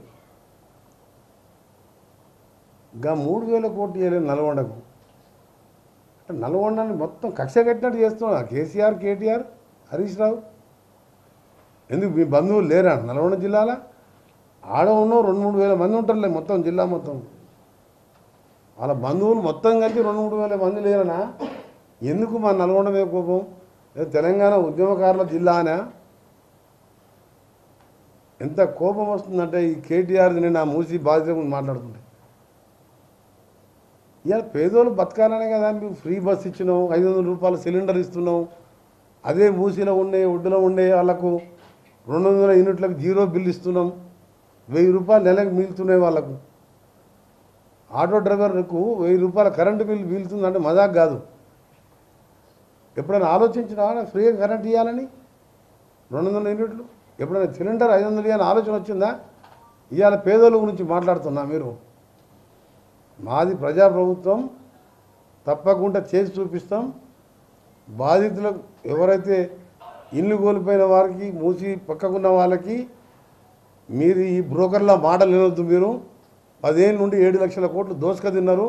ఇంకా మూడు వేల కోట్లు ఇవ్వలేదు నల్గొండకు అంటే నల్గొండని మొత్తం కక్ష కట్టినట్టు చేస్తున్నా కేసీఆర్ కేటీఆర్ హరీష్ రావు ఎందుకు మీ బంధువులు లేరా నల్గొండ జిల్లాలో ఆడ ఉన్న రెండు మూడు వేల మంది ఉంటారులే మొత్తం జిల్లా మొత్తం వాళ్ళ బంధువులు మొత్తం కలిసి రెండు మూడు వేల మంది లేరనా ఎందుకు మా నల్గొండ మీద కోపం ఏదో తెలంగాణ ఉద్యమకారుల జిల్లా అనా ఎంత కోపం వస్తుందంటే ఈ కేటీఆర్ది నేను ఆ మూసి బాధ్యత గురించి మాట్లాడుతుంటే ఇవాళ పేదోళ్ళు బతకాలనే కదా మేము ఫ్రీ బస్ ఇచ్చినాం ఐదు వందల రూపాయల సిలిండర్ ఇస్తున్నాం అదే మూసీలో ఉండే ఒడ్డులో ఉండే వాళ్ళకు రెండు వందల యూనిట్లకు జీరో బిల్ ఇస్తున్నాం వెయ్యి రూపాయలు నెలకు మిగులుతున్నాయి వాళ్ళకు ఆటో డ్రైవర్కు వెయ్యి రూపాయల కరెంటు బిల్ మిగులుతుందంటే మజాక్ కాదు ఎప్పుడైనా ఆలోచించినా ఫ్రీగా కరెంట్ ఇవ్వాలని రెండు వందల యూనిట్లు ఎప్పుడైనా సిలిండర్ ఐదు వందలు ఇవ్వాలని ఆలోచన వచ్చిందా ఇవాళ పేదోళ్ళ గురించి మాట్లాడుతున్నా మీరు మాది ప్రజాప్రభుత్వం తప్పకుండా చేసి చూపిస్తాం బాధితులకు ఎవరైతే ఇల్లు కోల్పోయిన వారికి మూసి పక్కకున్న వాళ్ళకి మీరు ఈ బ్రోకర్ల మాటలు వినొద్దు మీరు పదేళ్ళ నుండి ఏడు లక్షల కోట్లు దోసుక తిన్నారు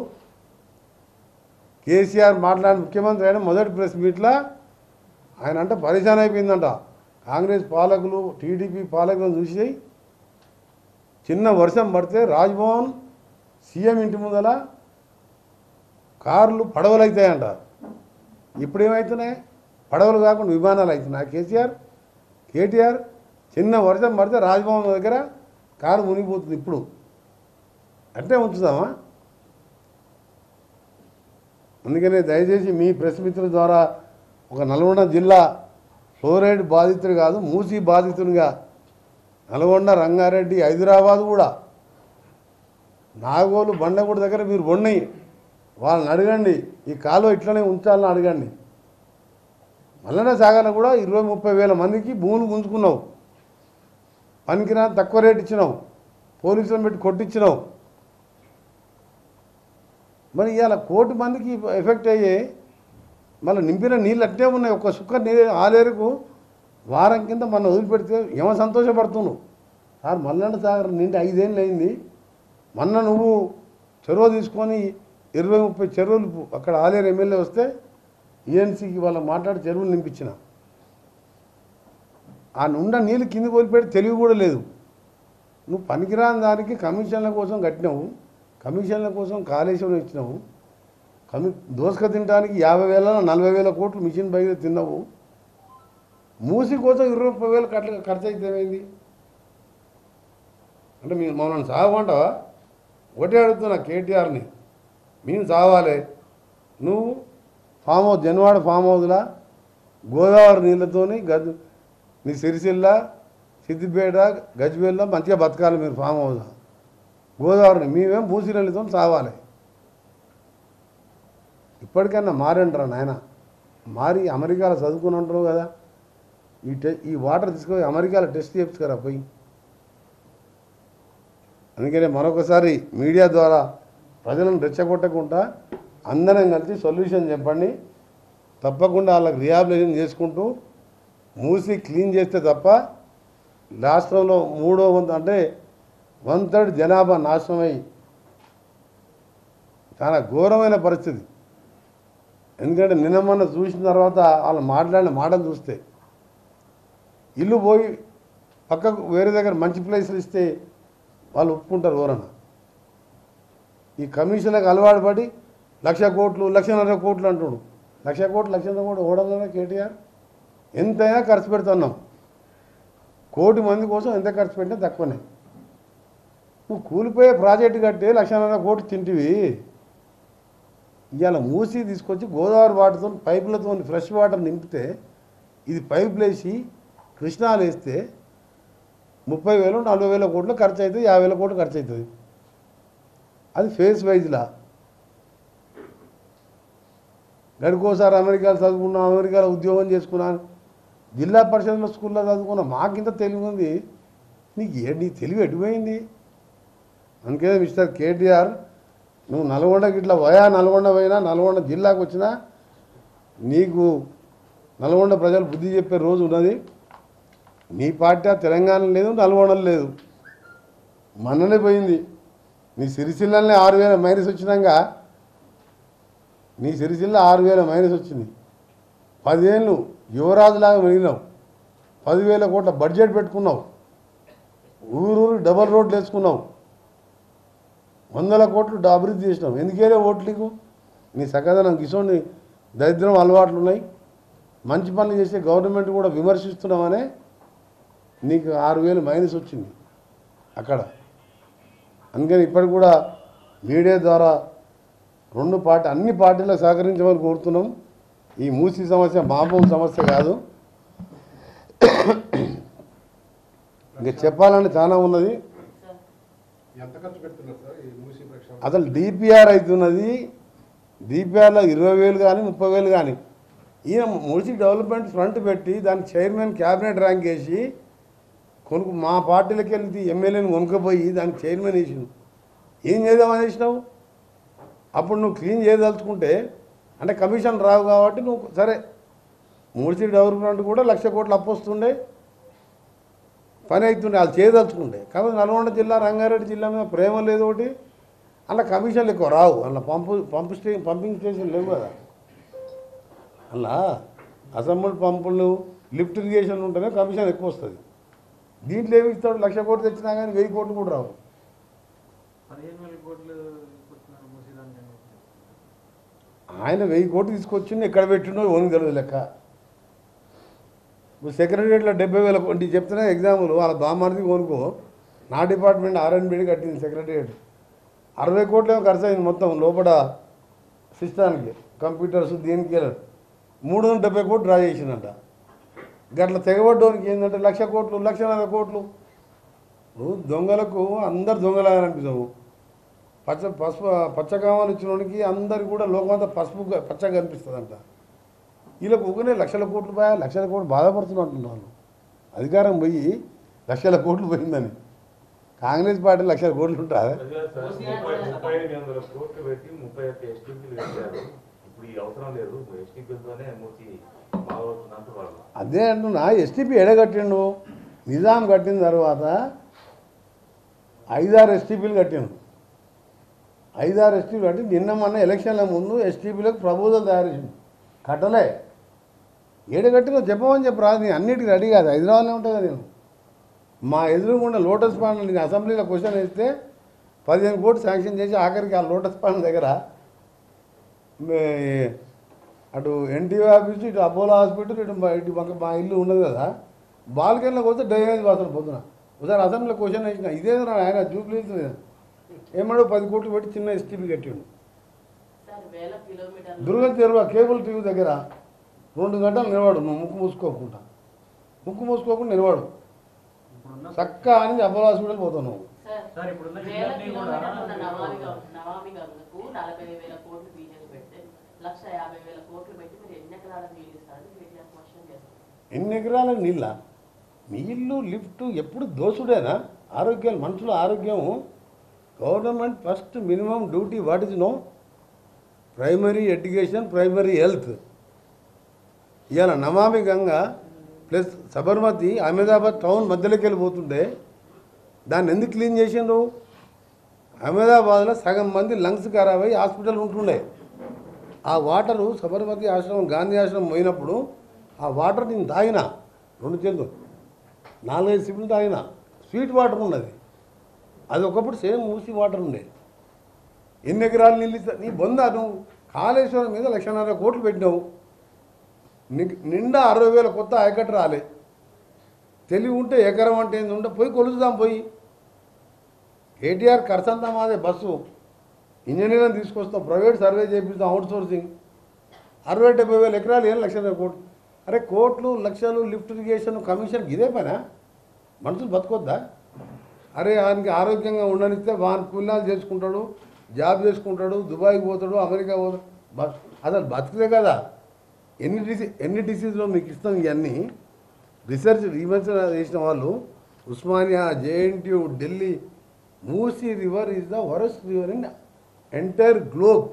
కేసీఆర్ మాట్లాడిన ముఖ్యమంత్రి అయిన మొదటి ప్రెస్ మీట్లో ఆయన అంటే పరిశాన్ అయిపోయిందంట కాంగ్రెస్ పాలకులు టీడీపీ పాలకులను చూసి చిన్న వర్షం పడితే రాజ్భవన్ సీఎం ఇంటి ముందల కార్లు పడవలు అవుతాయంట ఇప్పుడు ఏమవుతున్నాయి పడవలు కాకుండా విమానాలు అవుతున్నాయి కేసీఆర్ కేటీఆర్ చిన్న వర్షం పడితే రాజ్భవన్ దగ్గర కారు మునిగిపోతుంది ఇప్పుడు అంటే ఉంచుదామా అందుకనే దయచేసి మీ ప్రెస్ మిత్రుల ద్వారా ఒక నల్గొండ జిల్లా ఫ్లోరైడ్ బాధితుడు కాదు మూసి బాధితునిగా నల్గొండ రంగారెడ్డి హైదరాబాద్ కూడా నాగోలు బండగూడ దగ్గర మీరు ఉన్నాయి వాళ్ళని అడగండి ఈ కాలువ ఇట్లనే ఉంచాలని అడగండి మల్లన్న సాగర్లో కూడా ఇరవై ముప్పై వేల మందికి భూములు గుంజుకున్నావు పనికిరా తక్కువ రేటు ఇచ్చినావు పోలీసులను పెట్టి కొట్టించినావు మరి ఇవాళ కోటి మందికి ఎఫెక్ట్ అయ్యే మళ్ళీ నింపిన నీళ్ళు అట్టే ఉన్నాయి ఒక సుక్క నీళ్ళు ఆలేరుకు వారం కింద మన వదిలిపెడితే ఏమో సంతోషపడుతున్నావు సార్ మల్లన్న సాగర్ నిండి ఐదేళ్ళు అయింది మొన్న నువ్వు చెరువు తీసుకొని ఇరవై ముప్పై చెరువులు అక్కడ ఆలేరు ఎమ్మెల్యే వస్తే ఈఎన్సీకి వాళ్ళ మాట్లాడి చెరువులు నింపించిన ఆ నుండ నీళ్ళు కింద వదిలిపెట్టి తెలివి కూడా లేదు నువ్వు పనికిరాని దానికి కమిషన్ల కోసం కట్టినావు కమిషన్ల కోసం కాళేశ్వరం ఇచ్చినావు కమి దోసక తినడానికి యాభై వేల నలభై వేల కోట్లు మిషన్ బయట తిన్నావు మూసి కోసం ఇరవై ముప్పై వేలు కట్ల ఖర్చు అయితే ఏమైంది అంటే మీరు మమ్మల్ని సాగమంటావా ఒకటే అడుగుతున్నా కేటీఆర్ని మేము సావాలి నువ్వు ఫామ్ హౌస్ జన్వాడ ఫామ్ హౌస్లా గోదావరి నీళ్ళతోని గజ్ మీ సిరిసిల్ల సిద్దిపేట గజ్వేల్లో మంచిగా బతకాలి మీరు ఫామ్ హౌస్ గోదావరిని మేమేం పూసినీళ్ళతో సావాలి ఇప్పటికైనా మారంటారా నాయన మారి అమెరికాలో చదువుకుని ఉంటారు కదా ఈ టె ఈ వాటర్ తీసుకొని అమెరికాలో టెస్ట్ చేయించుకోరా పోయి అందుకనే మరొకసారి మీడియా ద్వారా ప్రజలను రెచ్చగొట్టకుండా అందరం కలిసి సొల్యూషన్ చెప్పండి తప్పకుండా వాళ్ళకి రిహాబిలేషన్ చేసుకుంటూ మూసి క్లీన్ చేస్తే తప్ప రాష్ట్రంలో మూడో వంతు అంటే వన్ థర్డ్ జనాభా నాశనమై చాలా ఘోరమైన పరిస్థితి ఎందుకంటే నిన్న మొన్న చూసిన తర్వాత వాళ్ళు మాట్లాడిన మాటలు చూస్తే ఇల్లు పోయి పక్కకు వేరే దగ్గర మంచి ప్లేసులు ఇస్తే వాళ్ళు ఒప్పుకుంటారు ఎవరన్నా ఈ కమిషన్లకు అలవాటు పడి లక్ష కోట్లు లక్షన్నర కోట్లు అంటుడు లక్ష కోట్లు లక్షన్నర కోట్లు ఓడలేదా కేటీఆర్ ఎంతైనా ఖర్చు పెడుతున్నాం కోటి మంది కోసం ఎంత ఖర్చు పెట్టినా తక్కువనే నువ్వు కూలిపోయే ప్రాజెక్టు కట్టి లక్షన్నర కోట్లు తింటివి ఇవాళ మూసి తీసుకొచ్చి గోదావరి వాటర్తో పైపులతో ఫ్రెష్ వాటర్ నింపితే ఇది పైపులు వేసి కృష్ణాలు వేస్తే ముప్పై వేలు నలభై వేల కోట్లు ఖర్చు అవుతుంది యాభై వేల కోట్లు ఖర్చు అవుతుంది అది ఫేస్ వైజ్లా గడికోసారి అమెరికాలో చదువుకున్నాం అమెరికాలో ఉద్యోగం చేసుకున్నాను జిల్లా పరిషత్లో స్కూల్లో చదువుకున్నా మాకింత తెలివి ఉంది నీకు ఏ నీ తెలివి ఎటుపోయింది అందుకే మిస్టర్ కేటీఆర్ నువ్వు నల్గొండకి ఇట్లా వయా నల్గొండ పోయినా నల్గొండ జిల్లాకు వచ్చినా నీకు నల్గొండ ప్రజలు బుద్ధి చెప్పే రోజు ఉన్నది నీ పార్టీ ఆ తెలంగాణ లేదు నల్గొండలో లేదు మొన్ననే పోయింది నీ సిరిసిల్లనే ఆరు వేల మైనస్ వచ్చినాక నీ సిరిసిల్ల ఆరు వేల మైనస్ వచ్చింది పదివేలు యువరాజులాగా మిగిలినావు పదివేల కోట్ల బడ్జెట్ పెట్టుకున్నావు ఊరూరు డబల్ రోడ్లు వేసుకున్నావు వందల కోట్లు డా- అభివృద్ధి చేసినావు ఎందుకేలే ఓట్లు నీకు నీ సకదనం కిషోని దరిద్రం అలవాట్లు ఉన్నాయి మంచి పనులు చేసే గవర్నమెంట్ కూడా విమర్శిస్తున్నామనే నీకు ఆరు వేలు మైనస్ వచ్చింది అక్కడ అందుకని ఇప్పటికి కూడా మీడియా ద్వారా రెండు పార్టీ అన్ని పార్టీలకు సహకరించమని కోరుతున్నాం ఈ మూసీ సమస్య మామూలు సమస్య కాదు ఇంకా చెప్పాలని చాలా ఉన్నది ఎంత ఖర్చు పెడుతున్నారు సార్ ఈ మూసీ ప్రక్షాళన అసలు డిపిఆర్ అవుతున్నది డిపిఆర్లో ఇరవై వేలు కానీ ముప్పై వేలు కానీ ఈయన మున్సిపల్ డెవలప్మెంట్ ఫ్రంట్ పెట్టి దానికి చైర్మన్ క్యాబినెట్ ర్యాంక్ వేసి కొనుక్కు మా పార్టీలకి వెళ్ళి ఎమ్మెల్యేని కొనుక్కపోయి దానికి చైర్మన్ వేసిండు ఏం చేద్దామని వేసినావు అప్పుడు నువ్వు క్లీన్ చేయదలుచుకుంటే అంటే కమిషన్ రావు కాబట్టి నువ్వు సరే మున్సిపల్ డెవలప్మెంట్ కూడా లక్ష కోట్లు అప్పు వస్తుండే పని అవుతుండే వాళ్ళు చేయదలుచుకుంటే కాబట్టి నల్గొండ జిల్లా రంగారెడ్డి జిల్లా మీద ప్రేమ లేదు ఒకటి అలా కమిషన్లు ఎక్కువ రావు అలా పంపు పంపు స్టే పంపింగ్ స్టేషన్ లేవు కదా అలా అసెంబ్లీ పంపులు లిఫ్ట్ ఇరిగేషన్ ఉంటేనే కమిషన్ ఎక్కువ వస్తుంది దీంట్లో ఏమి ఇస్తాడు లక్ష కోట్లు తెచ్చినా కానీ వెయ్యి కోట్లు కూడా రావు పదిహేను వేల కోట్లు కొట్టినారు మూసేదానికి ఆయన వెయ్యి కోట్లు తీసుకొచ్చిండు ఎక్కడ పెట్టిండో ఓనికి తెలియదు లెక్క ఇప్పుడు సెక్రటరియట్లో డెబ్బై వేల కోటి చెప్తున్నా ఎగ్జాంపుల్ వాళ్ళ బామ్మారిది కొనుక్కో నా డిపార్ట్మెంట్ ఆర్ఎన్బిడి కట్టింది సెక్రటరియట్ అరవై కోట్లు ఏమో ఖర్చు అయింది మొత్తం లోపల సిస్టానికి కంప్యూటర్స్ దీనికి మూడు వందల డెబ్బై కోట్లు డ్రా చేసిందంట గట్ల తెగబడ్డానికి ఏంటంటే లక్ష కోట్లు లక్షన్నర కోట్లు ఇప్పుడు దొంగలకు అందరు దొంగలాగా అనిపిస్తావు పచ్చ పసుపు పచ్చకామాలు ఇచ్చినోడికి అందరికి కూడా లోకమంతా పసుపు పచ్చగా కనిపిస్తుందంట వీళ్ళకు ఊకనే లక్షల కోట్లు పోయా లక్షల కోట్లు బాధపడుతున్నట్టు వాళ్ళు అధికారం పోయి లక్షల కోట్లు పోయిందని కాంగ్రెస్ పార్టీ లక్షల కోట్లు ఉంటారా ప్రజలు సార్ ముప్పై ముప్పై ఎనిమిది వందల కోట్లు పెట్టి ముప్పై ఒక్క ఎస్టీపీలు పెట్టారు ఇప్పుడు ఈ అవసరం లేదు ఎస్టీపీలతోనే మూసి బాగవుతున్నట్టు వాళ్ళు అదే అంటున్నా ఎస్టీపీ ఎడగట్టిండు నిజాం కట్టిన తర్వాత ఐదారు ఎస్టీపీలు కట్టిండు ఐదారు ఎస్టీపీలు కట్టి నిన్న మొన్న ఎలక్షన్ల ముందు ఎస్టీపీలకు ప్రపోజల్ తయారు చేసిండు కట్టలే ఏడగట్టినో చెప్పమని చెప్పు రాదు నేను అన్నిటికీ రెడీ కాదు హైదరాబాద్లో ఉంటా కదా నేను మా ఎదురుగుండా లోటస్ పాండ్ నేను అసెంబ్లీలో క్వశ్చన్ వేస్తే పదిహేను కోట్లు శాంక్షన్ చేసి ఆఖరికి ఆ లోటస్ పాండ్ దగ్గర మే- అటు ఎన్టీవీ ఆఫీస్ ఇటు అపోలో హాస్పిటల్ ఇటు మా- ఇటు మాకు మా ఇల్లు ఉన్నది కదా బాల్కనీలోకి వస్తే డ్రైనేజ్ వాసన పొద్దున ఒకసారి అసెంబ్లీలో క్వశ్చన్ వేసిన ఇదే ఆయన జూబ్లీస్ ఏమన్నా పది కోట్లు పెట్టి చిన్న ఎస్టీపీ కట్టిండు సార్ వేల కిలోమీటర్లు దుర్గ చెరువు కేబుల్ టీవీ దగ్గర రెండు గంటలు నిలవాడు నువ్వు ముక్కు మూసుకోకుండా ముక్కు మూసుకోకుండా నిలవాడు ఇప్పుడున్న చక్క అని అపోలో హాస్పిటల్ పోతావు నువ్వు సార్ సార్ ఇప్పుడున్న వేల జిల్లాని కూడా కిలోమీటర్లు ఉన్న నమామి గం- నమామి గంగకు నలభై వేల కోట్లు బీజేపీ పెడితే లక్ష యాభై వేల కోట్లు పెట్టి మీరు ఎన్ని ఎకరాల నీళ్ళు ఇస్తారని కేటీఆర్ క్వశ్చన్ చేస్తారు ఎన్ని ఎకరాల నీళ్ళ నీళ్ళు లిఫ్ట్ ఎప్పుడు దోసుడేనా ఆరోగ్యాలు మనుషుల ఆరోగ్యం government first minimum duty what is no primary education primary health ఇవాళ నమామి గంగ ప్లస్ సబర్మతి అహ్మదాబాద్ టౌన్ మధ్యలోకి వెళ్ళిపోతుంటే దాన్ని ఎందుకు క్లీన్ చేసిండ్రు అహ్మదాబాద్లో సగం మంది లంగ్స్ ఖరాబ్ అయ్యి హాస్పిటల్ ఉంటుండే ఆ వాటరు సబర్మతి ఆశ్రమం గాంధీ ఆశ్రమం పోయినప్పుడు ఆ వాటర్ నేను తాగిన రెండు చేతులు నాలుగైదు సిప్పులు తాగిన స్వీట్ వాటర్ ఉన్నది అది ఒకప్పుడు సేమ్ మూసి వాటర్ ఉండే ఎన్ని ఎకరాలు నీళ్ళు ఇస్తా నీ బొంద నువ్వు కాళేశ్వరం మీద లక్షన్నర కోట్లు పెట్టినావు ని- నిండా అరవై వేల కొత్త ఆయకట్టు రాలే తెలివి ఉంటే ఎకరం అంటే ఏంది ఉంటే పోయి కొలుచుదాం పోయి కేటీఆర్ ఖర్చంతా మాదే బస్సు ఇంజనీర్ని తీసుకొస్తాం ప్రైవేట్ సర్వే చేపిస్తాం అవుట్ సోర్సింగ్ అరవై డెబ్బై వేల ఎకరాలు ఏం లక్షల కోట్లు అరే కోట్లు లక్షలు లిఫ్ట్ ఇరిగేషన్ కమిషన్ ఇదే పనా మనుషులు బతకొద్దా అరే ఆయనకి ఆరోగ్యంగా ఉండనిస్తే వాని పుణ్యాలు చేసుకుంటాడు జాబ్ చేసుకుంటాడు దుబాయ్కి పోతాడు అమెరికా పోతాడు బ- అసలు బతికే కదా ఎన్ని డిసీ ఎన్ని డిసీజ్లో మీకు ఇస్తాం ఇవన్నీ రీసెర్చ్ రీసెర్చ్ చేసిన వాళ్ళు Osmania JNTU Delhi Musi river is the worst river in entire globe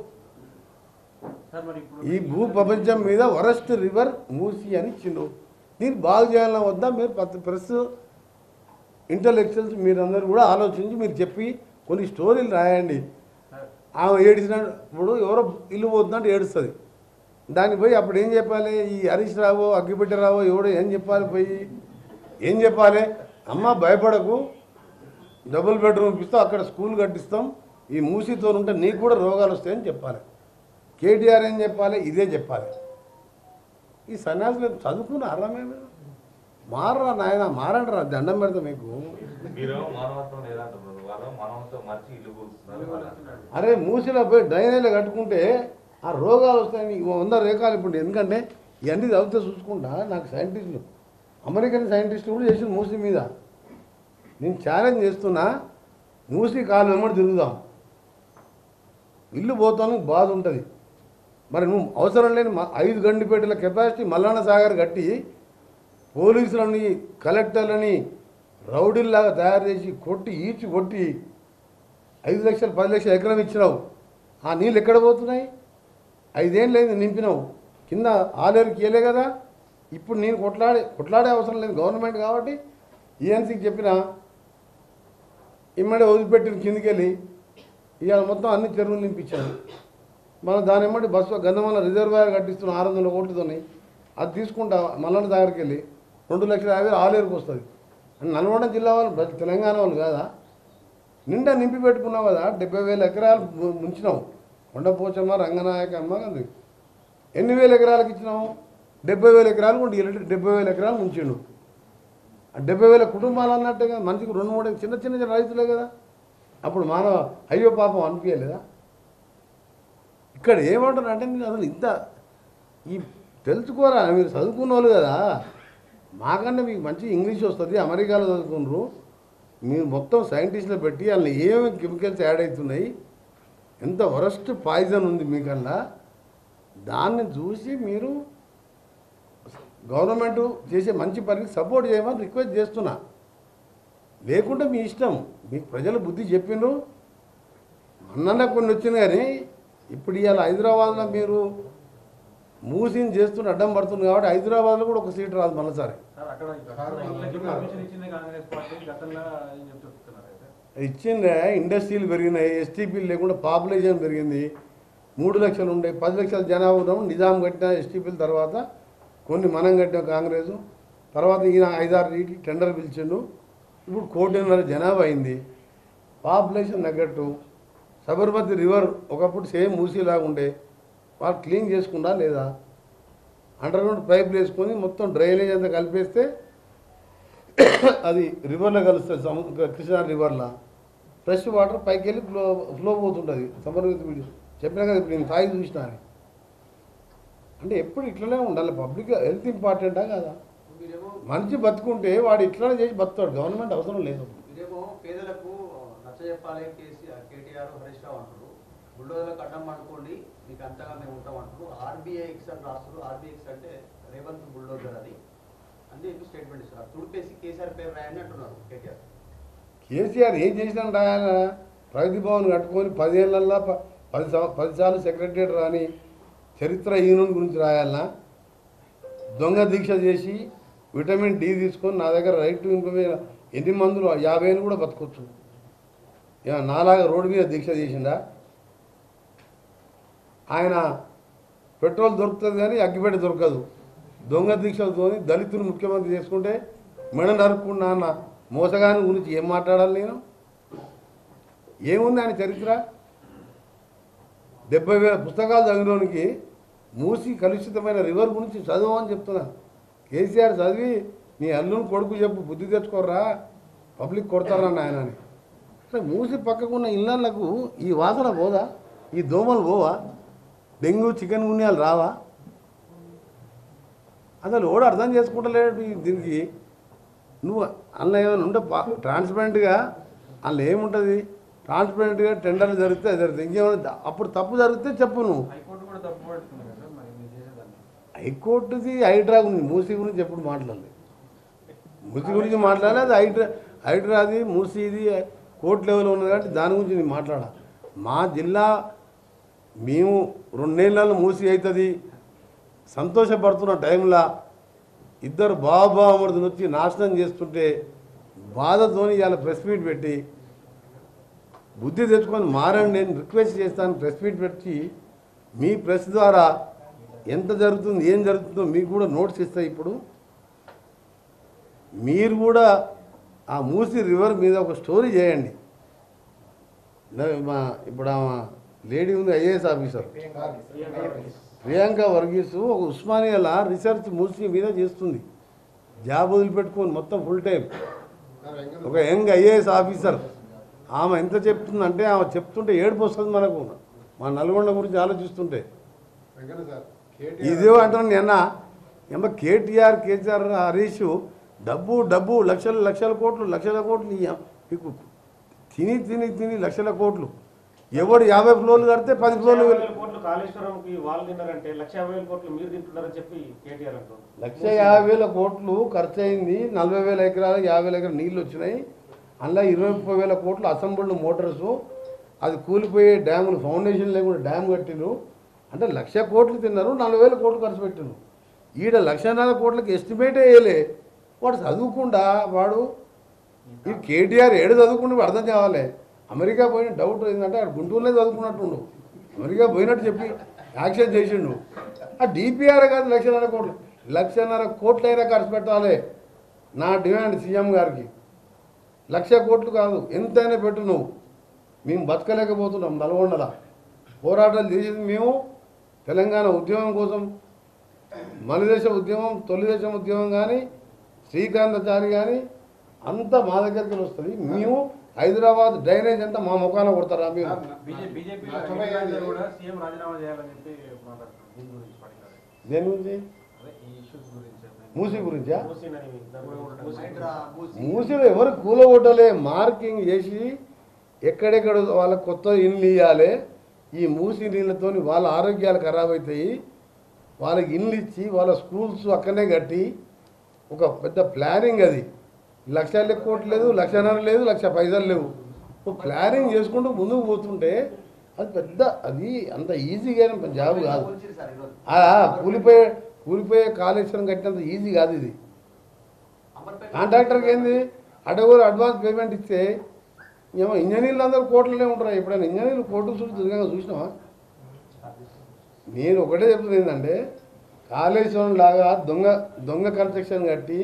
sir మరి ఇప్పుడు ఈ భూ ప్రపంచం మీద వరస్ట్ రివర్ మూసి అని ఇచ్చిండు దీన్ని బాగు చేయాలన్న వద్ద మీరు ప్రతి ప్రెస్ ఇంటలెక్చువల్స్ మీరందరూ కూడా ఆలోచించి మీరు చెప్పి కొన్ని స్టోరీలు రాయండి సార్ ఆమె ఏడిచినప్పుడు ఎవరో ఇల్లు పోతుందంటే ఏడుస్తుంది దానికి పోయి అప్పుడు ఏం చెప్పాలి ఈ హరీష్ రావు అగ్గిపెట్టరావు ఎవడో ఏం చెప్పాలి పోయి ఏం చెప్పాలి అమ్మ భయపడకు డబుల్ బెడ్రూమ్ ఇస్తాం అక్కడ స్కూల్ కట్టిస్తాం ఈ మూసీతో ఉంటే నీకు కూడా రోగాలు వస్తాయని చెప్పాలి కేటీఆర్ ఏం చెప్పాలి ఇదే చెప్పాలి ఈ సన్యాసులు చదువుకున్న అర్రమే మారరా నాయన మారండి రా దండం పెడతా మీకు మీరేమో మానవత్వం లేదంటున్నారు వాళ్ళు మానవత్వం మర్చి ఇల్లు కూర్చున్నారు వాళ్ళు. అరే మూసిలో పోయి డ్రైనేజీలో కట్టుకుంటే ఆ రోగాలు వస్తాయని ఇవి వంద రేఖాలు ఇప్పుడు ఎందుకంటే ఇవన్నీ చదివితే చూసుకుంటా నాకు సైంటిస్టులు అమెరికన్ సైంటిస్టులు కూడా చేసిన మూసి మీద నేను ఛాలెంజ్ చేస్తున్నా మూసి కాలు వెంబడి తిరుగుదాం ఇల్లు పోతాను బాధ ఉంటుంది మరి నువ్వు అవసరం లేని మ- ఐదు గండిపేటల కెపాసిటీ మల్లన్న సాగర్ కట్టి పోలీసులని కలెక్టర్లని రౌడీల్లాగా తయారు చేసి కొట్టి ఈడ్చి కొట్టి ఐదు లక్షలు పది లక్షలు ఎకరం ఇచ్చినావు ఆ నీళ్ళు ఎక్కడ పోతున్నాయి ఐదేం లేదు నింపినావు కింద ఆలేరుకి ఇయలే కదా ఇప్పుడు నేను కొట్లాడే కొట్లాడే అవసరం లేదు గవర్నమెంట్ కాబట్టి ఈఎన్సీకి చెప్పిన ఇమ్మడే వదిలిపెట్టిన కిందికి వెళ్ళి ఇవాళ మొత్తం అన్ని చెరువులు నింపించాను మనం దాని ఎమ్మటి బస్సు గంధమల్ల రిజర్వాయర్ కట్టిస్తున్న ఆరు వందల కోట్లతోని అది తీసుకుంటా మల్లన్న దగ్గరికి వెళ్ళి రెండు లక్షల యాభై వేలు ఆలేరుకు వస్తుంది అని నల్గొండ జిల్లా వాళ్ళు ప్రతి తెలంగాణ వాళ్ళు కాదా నిండా నింపి పెట్టుకున్నావు కదా డెబ్బై వేల ఎకరాలు ము- ముంచినావు కొండపోచమ్మ రంగనాయక అమ్మ అది ఎన్ని వేల ఎకరాలకు ఇచ్చినావు డెబ్బై వేల ఎకరాలు ఉండి డెబ్బై వేల ఎకరాలు ముంచిండు ఆ డెబ్బై వేల కుటుంబాలు అన్నట్టే కదా మనిషికి రెండు మూడు చిన్న చిన్న చిన్న రైతులే కదా అప్పుడు మానవ అయ్యో పాపం అనిపించలేదా ఇక్కడ ఏమంటారు అంటే మీరు అసలు ఇంత ఈ తెలుసుకోరా మీరు చదువుకున్న వాళ్ళు కదా మాకంటే మీకు మంచి ఇంగ్లీష్ వస్తుంది అమెరికాలో చదువుకున్నారు మీరు మొత్తం సైంటిస్టులు పెట్టి అందులో ఏమేమి కెమికల్స్ యాడ్ అవుతున్నాయి ఎంత వరస్ట్ పాయిజన్ ఉంది మీకల్లా దాన్ని చూసి మీరు గవర్నమెంట్ చేసే మంచి పనికి సపోర్ట్ చేయమని రిక్వెస్ట్ చేస్తున్నా లేకుంటే మీ ఇష్టం మీకు ప్రజలు బుద్ధి చెప్పిండ్రు మొన్న కొన్ని వచ్చినాయి కానీ ఇప్పుడు ఇవాళ హైదరాబాద్లో మీరు మూసిని చేస్తున్న అడ్డం పడుతుంది కాబట్టి హైదరాబాద్లో కూడా ఒక సీట్ రాదు మళ్ళీసారి సార్ అక్కడ గతంలో ఇళ్ళకి పర్మిషన్ ఇచ్చింది కాంగ్రెస్ పార్టీ గతంలో ఏం చెప్తున్నారు అయితే ఇచ్చిందే ఇండస్ట్రీలు పెరిగినాయి ఎస్టీపీలు లేకుండా పాపులేషన్ పెరిగింది మూడు లక్షలు ఉండే పది లక్షల జనాభా ఉన్నాము నిజాం కట్టిన ఎస్టీపీల తర్వాత కొన్ని మనం కట్టిన కాంగ్రెస్ తర్వాత ఈయన ఐదారు రీట్లు టెండర్ పిలిచిండు ఇప్పుడు కోటిన్నర జనాభా అయింది పాపులేషన్ తగ్గట్టు సబర్మతి రివర్ ఒకప్పుడు సేమ్ మూసీలాగా ఉండే వాళ్ళు క్లీన్ చేసుకుంటా లేదా అండర్ గ్రౌండ్ పైపులు వేసుకొని మొత్తం డ్రైనేజ్ అంతా కలిపేస్తే అది రివర్లో కలుస్తుంది సముద్ర కృష్ణా రివర్లో ఫ్రెష్ వాటర్ పైకి వెళ్ళి ఫ్లో ఫ్లో పోతుంటుంది సమర్విత వీడియో చెప్పినా కదా ఇప్పుడు నేను తాగి చూసినా అని అంటే ఎప్పుడు ఇట్లనే ఉండాలి పబ్లిక్ హెల్త్ ఇంపార్టెంటా కదా మీరేమో మనిషి బతుకుంటే వాడు ఇట్లనే చేసి బతుకుతాడు గవర్నమెంట్ అవసరం లేదు మీరేమో పేదలకు నచ్చజెప్పాలి కేసీఆర్ కేటీఆర్ హరీష్ రావు అంటారు బుల్డోజర్లకు అడ్డం పడుకోండి మీకు అంతగా మేము ఉంటాం అంటారు ఆర్బీఐక్స్ అని రాస్తారు ఆర్బీఐక్స్ అంటే రేవంత్ బుల్డోజర్ అది అని చెప్పి స్టేట్మెంట్ ఇస్తున్నారు తుడిపేసి కేసీఆర్ పేరు రాయని అంటున్నారు కేటీఆర్ కేసీఆర్ ఏం చేసినా ఆయన ప్రగతి భవన్ కట్టుకొని పదేళ్ళల్లో ప- పది సం- పది సార్లు సెక్రటరియట్ రాని చరిత్ర ఈయన గురించి రాయాలనా దొంగ దీక్ష చేసి విటమిన్ డి తీసుకొని నా దగ్గర రైట్ టు ఇన్ఫర్మేషన్ ఎన్ని మందులు యాభై ఏళ్ళు కూడా బతకొచ్చు ఏమన్నా నాలాగా రోడ్డు మీద దీక్ష చేసిండా ఆయన పెట్రోల్ దొరుకుతుంది కానీ అగ్గిపెట్ట దొరకదు దొంగ దీక్షలతో దళితులు ముఖ్యమంత్రి చేసుకుంటే మెడ నరుక్కున్నా అన్న మోసగాని గురించి ఏం మాట్లాడాలి నేను ఏముంది ఆయన చరిత్ర డెబ్బై వేల పుస్తకాలు చదివినోనికి మూసి కలుషితమైన రివర్ గురించి చదవమని చెప్తున్నా కేసీఆర్ చదివి నీ అల్లుని కొడుకు చెప్పు బుద్ధి తెచ్చుకోర్రా పబ్లిక్ కొడతారా ఆయన అని అసలు మూసి పక్కకున్న ఇళ్ళకు ఈ వాసన పోదా ఈ దోమలు పోవా డెంగ్యూ చికెన్ గున్యాలు రావా అసలు ఓడు అర్థం చేసుకుంటలేడు ఈ దీనికి నువ్వు అందులో ఏమైనా ఉంటే ట్రాన్స్పరెంట్గా అందులో ఏముంటుంది ట్రాన్స్పరెంట్గా టెండర్లు జరిగితే అది జరుగుతుంది ఇంకేమైనా ద- అప్పుడు తప్పు జరిగితే చెప్పు నువ్వు హైకోర్టు కూడా తప్పు పడుతుంది కదా మరి మీరు చేసేదాన్ని హైకోర్టుది హైడ్రా గురించి మూసీ గురించి ఎప్పుడు మాట్లాడలేదు మూసీ గురించి మాట్లాడాలి అది హైడ్రా హైడ్రాది మూసీది కోర్టు లెవెల్ ఉన్నది కాబట్టి దాని గురించి నేను మాట్లాడా మా జిల్లా మేము రెండేళ్లలో మూసి అవుతుంది సంతోషపడుతున్న టైంలో ఇద్దరు బాబామరుదులు వచ్చి నాశనం చేస్తుంటే బాధతోని ఇవాళ ప్రెస్ మీట్ పెట్టి బుద్ధి తెచ్చుకొని మారండి నేను రిక్వెస్ట్ చేస్తాను ప్రెస్ మీట్ పెట్టి మీ ప్రెస్ ద్వారా ఎంత జరుగుతుంది ఏం జరుగుతుందో మీకు కూడా నోట్స్ ఇస్తాయి ఇప్పుడు మీరు కూడా ఆ మూసి రివర్ మీద ఒక స్టోరీ చేయండి నా- మా ఇప్పుడు ఆమె లేడీ ఉంది ఐఏఎస్ ఆఫీసర్ ప్రియాంక వర్గీస్ ఒక ఉస్మానియాల రీసెర్చ్ మూసి మీద చేస్తుంది జాబ్ వదిలిపెట్టుకొని మొత్తం ఫుల్ టైం ఒక యంగ్ ఐఏఎస్ ఆఫీసర్ ఆమె ఎంత చెప్తుందంటే ఆమె చెప్తుంటే ఏడుపు వస్తుంది మనకు మా నల్గొండ గురించి ఆలోచిస్తుంటే వెంకన్న సార్ ఇదే అంటాను నిన్న ఏమ కేటీఆర్ కేసీఆర్ హరీష్ డబ్బు డబ్బు లక్షల లక్షల కోట్లు లక్షల కోట్లు ఇయ్య- మీకు తిని తిని తిని లక్షల కోట్లు ఎవడు యాభై ఫ్లోర్లు కడితే పది లక్ష ఫ్లోర్లు యాభై వేల కోట్లు కాళేశ్వరంకి వాళ్ళు తిన్నారంటే లక్ష యాభై వేల కోట్లు మీరు తింటున్నారని చెప్పి కేటీఆర్ అంటారు లక్ష యాభై వేల కోట్లు ఖర్చు అయింది నలభై వేల ఎకరాలు యాభై వేల ఎకరాలు నీళ్ళు వచ్చినాయి అందులో ఇరవై ముప్పై వేల కోట్లు అసెంబ్ల్డ్ మోటార్స్ అది కూలిపోయే డ్యాములు ఫౌండేషన్ లేకుండా డ్యామ్ కట్టిరు అంటే లక్ష కోట్లు తిన్నారు నలభై వేల కోట్లు ఖర్చు పెట్టిరు ఈడ లక్షన్నర కోట్లకి ఎస్టిమేటే వేయలే వాడు చదువుకుండా వాడు ఈ కేటీఆర్ ఏడు చదువుకుంటే అర్థం కావాలి అమెరికా పోయిన డౌట్ ఏంటంటే ఆడు గుంటూరులో చదువుకున్నట్టుండు అమెరికా పోయినట్టు చెప్పి యాక్షన్ చేసిండు ఆ డిపిఆర్ కాదు లక్షన్నర కోట్లు లక్షన్నర కోట్లైనా ఖర్చు పెట్టాలి నా డిమాండ్ సీఎం గారికి లక్ష కోట్లు కాదు ఎంతైనా పెట్టు నువ్వు మేము బతకలేకపోతున్నాం నల్గొండల పోరాటాలు చేసింది మేము తెలంగాణ ఉద్యమం కోసం మన దేశ ఉద్యమం తొలి దేశం ఉద్యమం కానీ శ్రీకాంతాచారి కానీ అంతా మా దగ్గరికి వస్తుంది మేము హైదరాబాద్ డ్రైనేజ్ అంతా మా ముఖాన కొడతారా మీరు బీజేపీ బీజేపీ నష్టమే కాదు. కూడా సీఎం రాజీనామా చేయాలని చెప్పి మాట్లాడుతున్నారు దీని గురించి పట్టినారు దేని గురించి అదే ఈ ఇష్యూస్ గురించి మూసి గురించా మూసినని దాని గురించి మూసి. హైడ్రా, మూసి. మూసిలో ఎవరు కూలగొట్టలే మార్కింగ్ చేసి ఎక్కడెక్కడ వాళ్ళకి కొత్త ఇండ్లు ఇవ్వాలి ఈ మూసి నీళ్ళతోని వాళ్ళ ఆరోగ్యాలు ఖరాబ్ అవుతాయి వాళ్ళకి ఇండ్లు ఇచ్చి వాళ్ళ స్కూల్స్ అక్కడనే కట్టి ఒక పెద్ద ప్లానింగ్ అది లక్ష కోట్లు లక్షన్నర లేదు లక్ష పైసలు లేవు ఒక ప్లానింగ్ చేసుకుంటూ ముందుకు పోతుంటే అది పెద్ద అది అంత ఈజీగా జాబ్ కాదు కూల్చిరు సార్ ఈరోజు. ఆ, కూలిపోయే కూలిపోయే కాళేశ్వరం కట్టినంత ఈజీ కాదు ఇది అమర్పేట కాంట్రాక్టర్కి ఏంది అడవులు అడ్వాన్స్ పేమెంట్ ఇస్తే ఏమో ఇంజనీర్లు అందరూ కోట్లనే ఉంటారు ఎప్పుడైనా ఇంజనీర్లు కోర్టు చుట్టూ తిరగగా చూసినావా నేను ఒకటే చెప్తుంది ఏంటంటే కాళేశ్వరం లాగా దొంగ దొంగ కన్స్ట్రక్షన్ కట్టి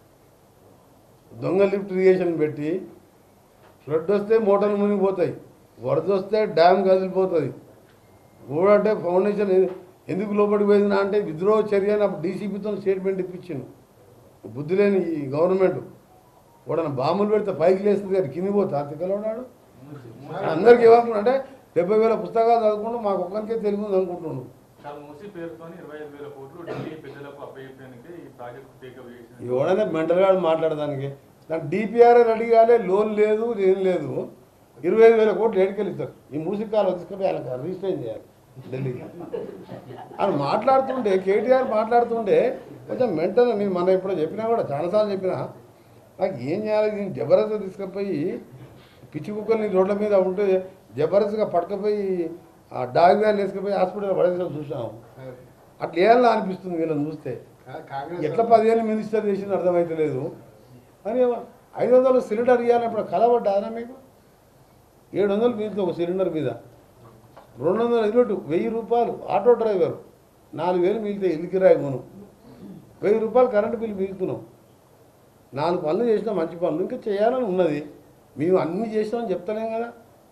దొంగ లిఫ్ట్ ఇరిగేషన్ పెట్టి ఫ్లడ్ వస్తే మోటార్లు మునిగిపోతాయి వరద వస్తే డ్యామ్ కదిలిపోతుంది గోడ అంటే ఫౌండేషన్ ఎ- ఎందుకు లోపలికి పోయింది అంటే విద్రోహ చర్య అని అప్పుడు డీసీపీతో స్టేట్మెంట్ ఇప్పించిండు బుద్ధి లేని ఈ గవర్నమెంట్ వాడన బాంబులు పెడితే పైకి లేస్తుంది అది కింది పోతే ఆర్థికలో ఉన్నాడు అందరికి ఏమనుకున్నా అంటే డెబ్బై వేల పుస్తకాలు చదువుకుంటూ మాకు ఒక్కరికే తెలుగు ఉంది అనుకుంటున్నాను చాలా మూసి పేరుతో ఇరవై ఐదు వేల కోట్లు ఢిల్లీ పెద్దలకు అప్పగించడానికి ఈ ప్రాజెక్ట్ టేకప్ చేసింది ఎవడైనా మెంటల్గా మాట్లాడడానికి దానికి డిపిఆర్ రెడీ కాలే లోన్ లేదు ఏం లేదు ఇరవై ఐదు వేల కోట్లు ఏడుకెళ్ళి ఇస్తారు ఈ మూసిక కాలు తీసుకుపోయి వాళ్ళకి రిజిస్టర్ చేయాలి ఢిల్లీకి అని మాట్లాడుతుంటే కేటీఆర్ మాట్లాడుతుంటే కొంచెం మెంటల్ నేను మన ఇప్పుడు చెప్పినా కూడా చాలాసార్లు చెప్పినా నాకు ఏం చేయాలి నేను జబర్దస్త్ తీసుకుపోయి పిచ్చి కుక్కల్ని రోడ్ల మీద ఉంటే జబర్దస్త్గా పట్టుకపోయి ఆ డాగ్ వ్యాన్ వేసుకుపోయి హాస్పిటల్ పడేసాం చూసాం అట్లా వేయాలని అనిపిస్తుంది వీళ్ళని చూస్తే కాంగ్రెస్ ఎట్లా పదిహేను మినిస్టర్ చేసింది అర్థమైతలేదు అని ఐదు వందలు సిలిండర్ ఇవ్వాలి ఇప్పుడు కలవడ్డారా మీకు ఏడు వందలు మిగులుతుంది ఒక సిలిండర్ మీద రెండు వందల ఇరవై వెయ్యి రూపాయలు ఆటో డ్రైవర్ నాలుగు వేలు మిగిలితే ఇల్లు కిరాయి కొను వెయ్యి రూపాయలు కరెంటు బిల్లు మిగులుతున్నాం నాలుగు పనులు చేసినా మంచి పనులు ఇంకా చేయాలని ఉన్నది మేము అన్నీ చేసినామని చెప్తలేం కదా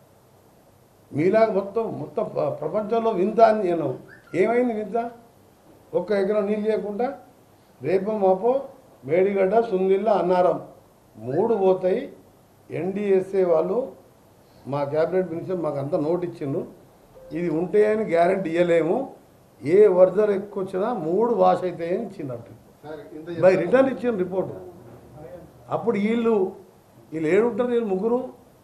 మీలాగా మొత్తం మొత్తం ప్ర- ప్రపంచంలో వింత అని నేను ఏమైంది వింత ఒక్క ఎకరం నీళ్ళు లేకుండా రేపో మాపో మేడిగడ్డ సుందిల్ల అన్నారం మూడు పోతాయి ఎన్డిఎస్ఏ వాళ్ళు మా క్యాబినెట్ మినిస్టర్ మాకు అంతా నోట్ ఇచ్చిండ్రు ఇది ఉంటే అని గ్యారంటీ ఇవ్వలేము ఏ వరదలు ఎక్కువ వచ్చినా మూడు వాష్ అవుతాయని ఇచ్చినట్టు సార్ ఇంత బై చెప్తా- రిటర్న్ ఇచ్చిన రిపోర్టు అప్పుడు వీళ్ళు వీళ్ళు ఏడుంటారు వీళ్ళు ముగ్గురు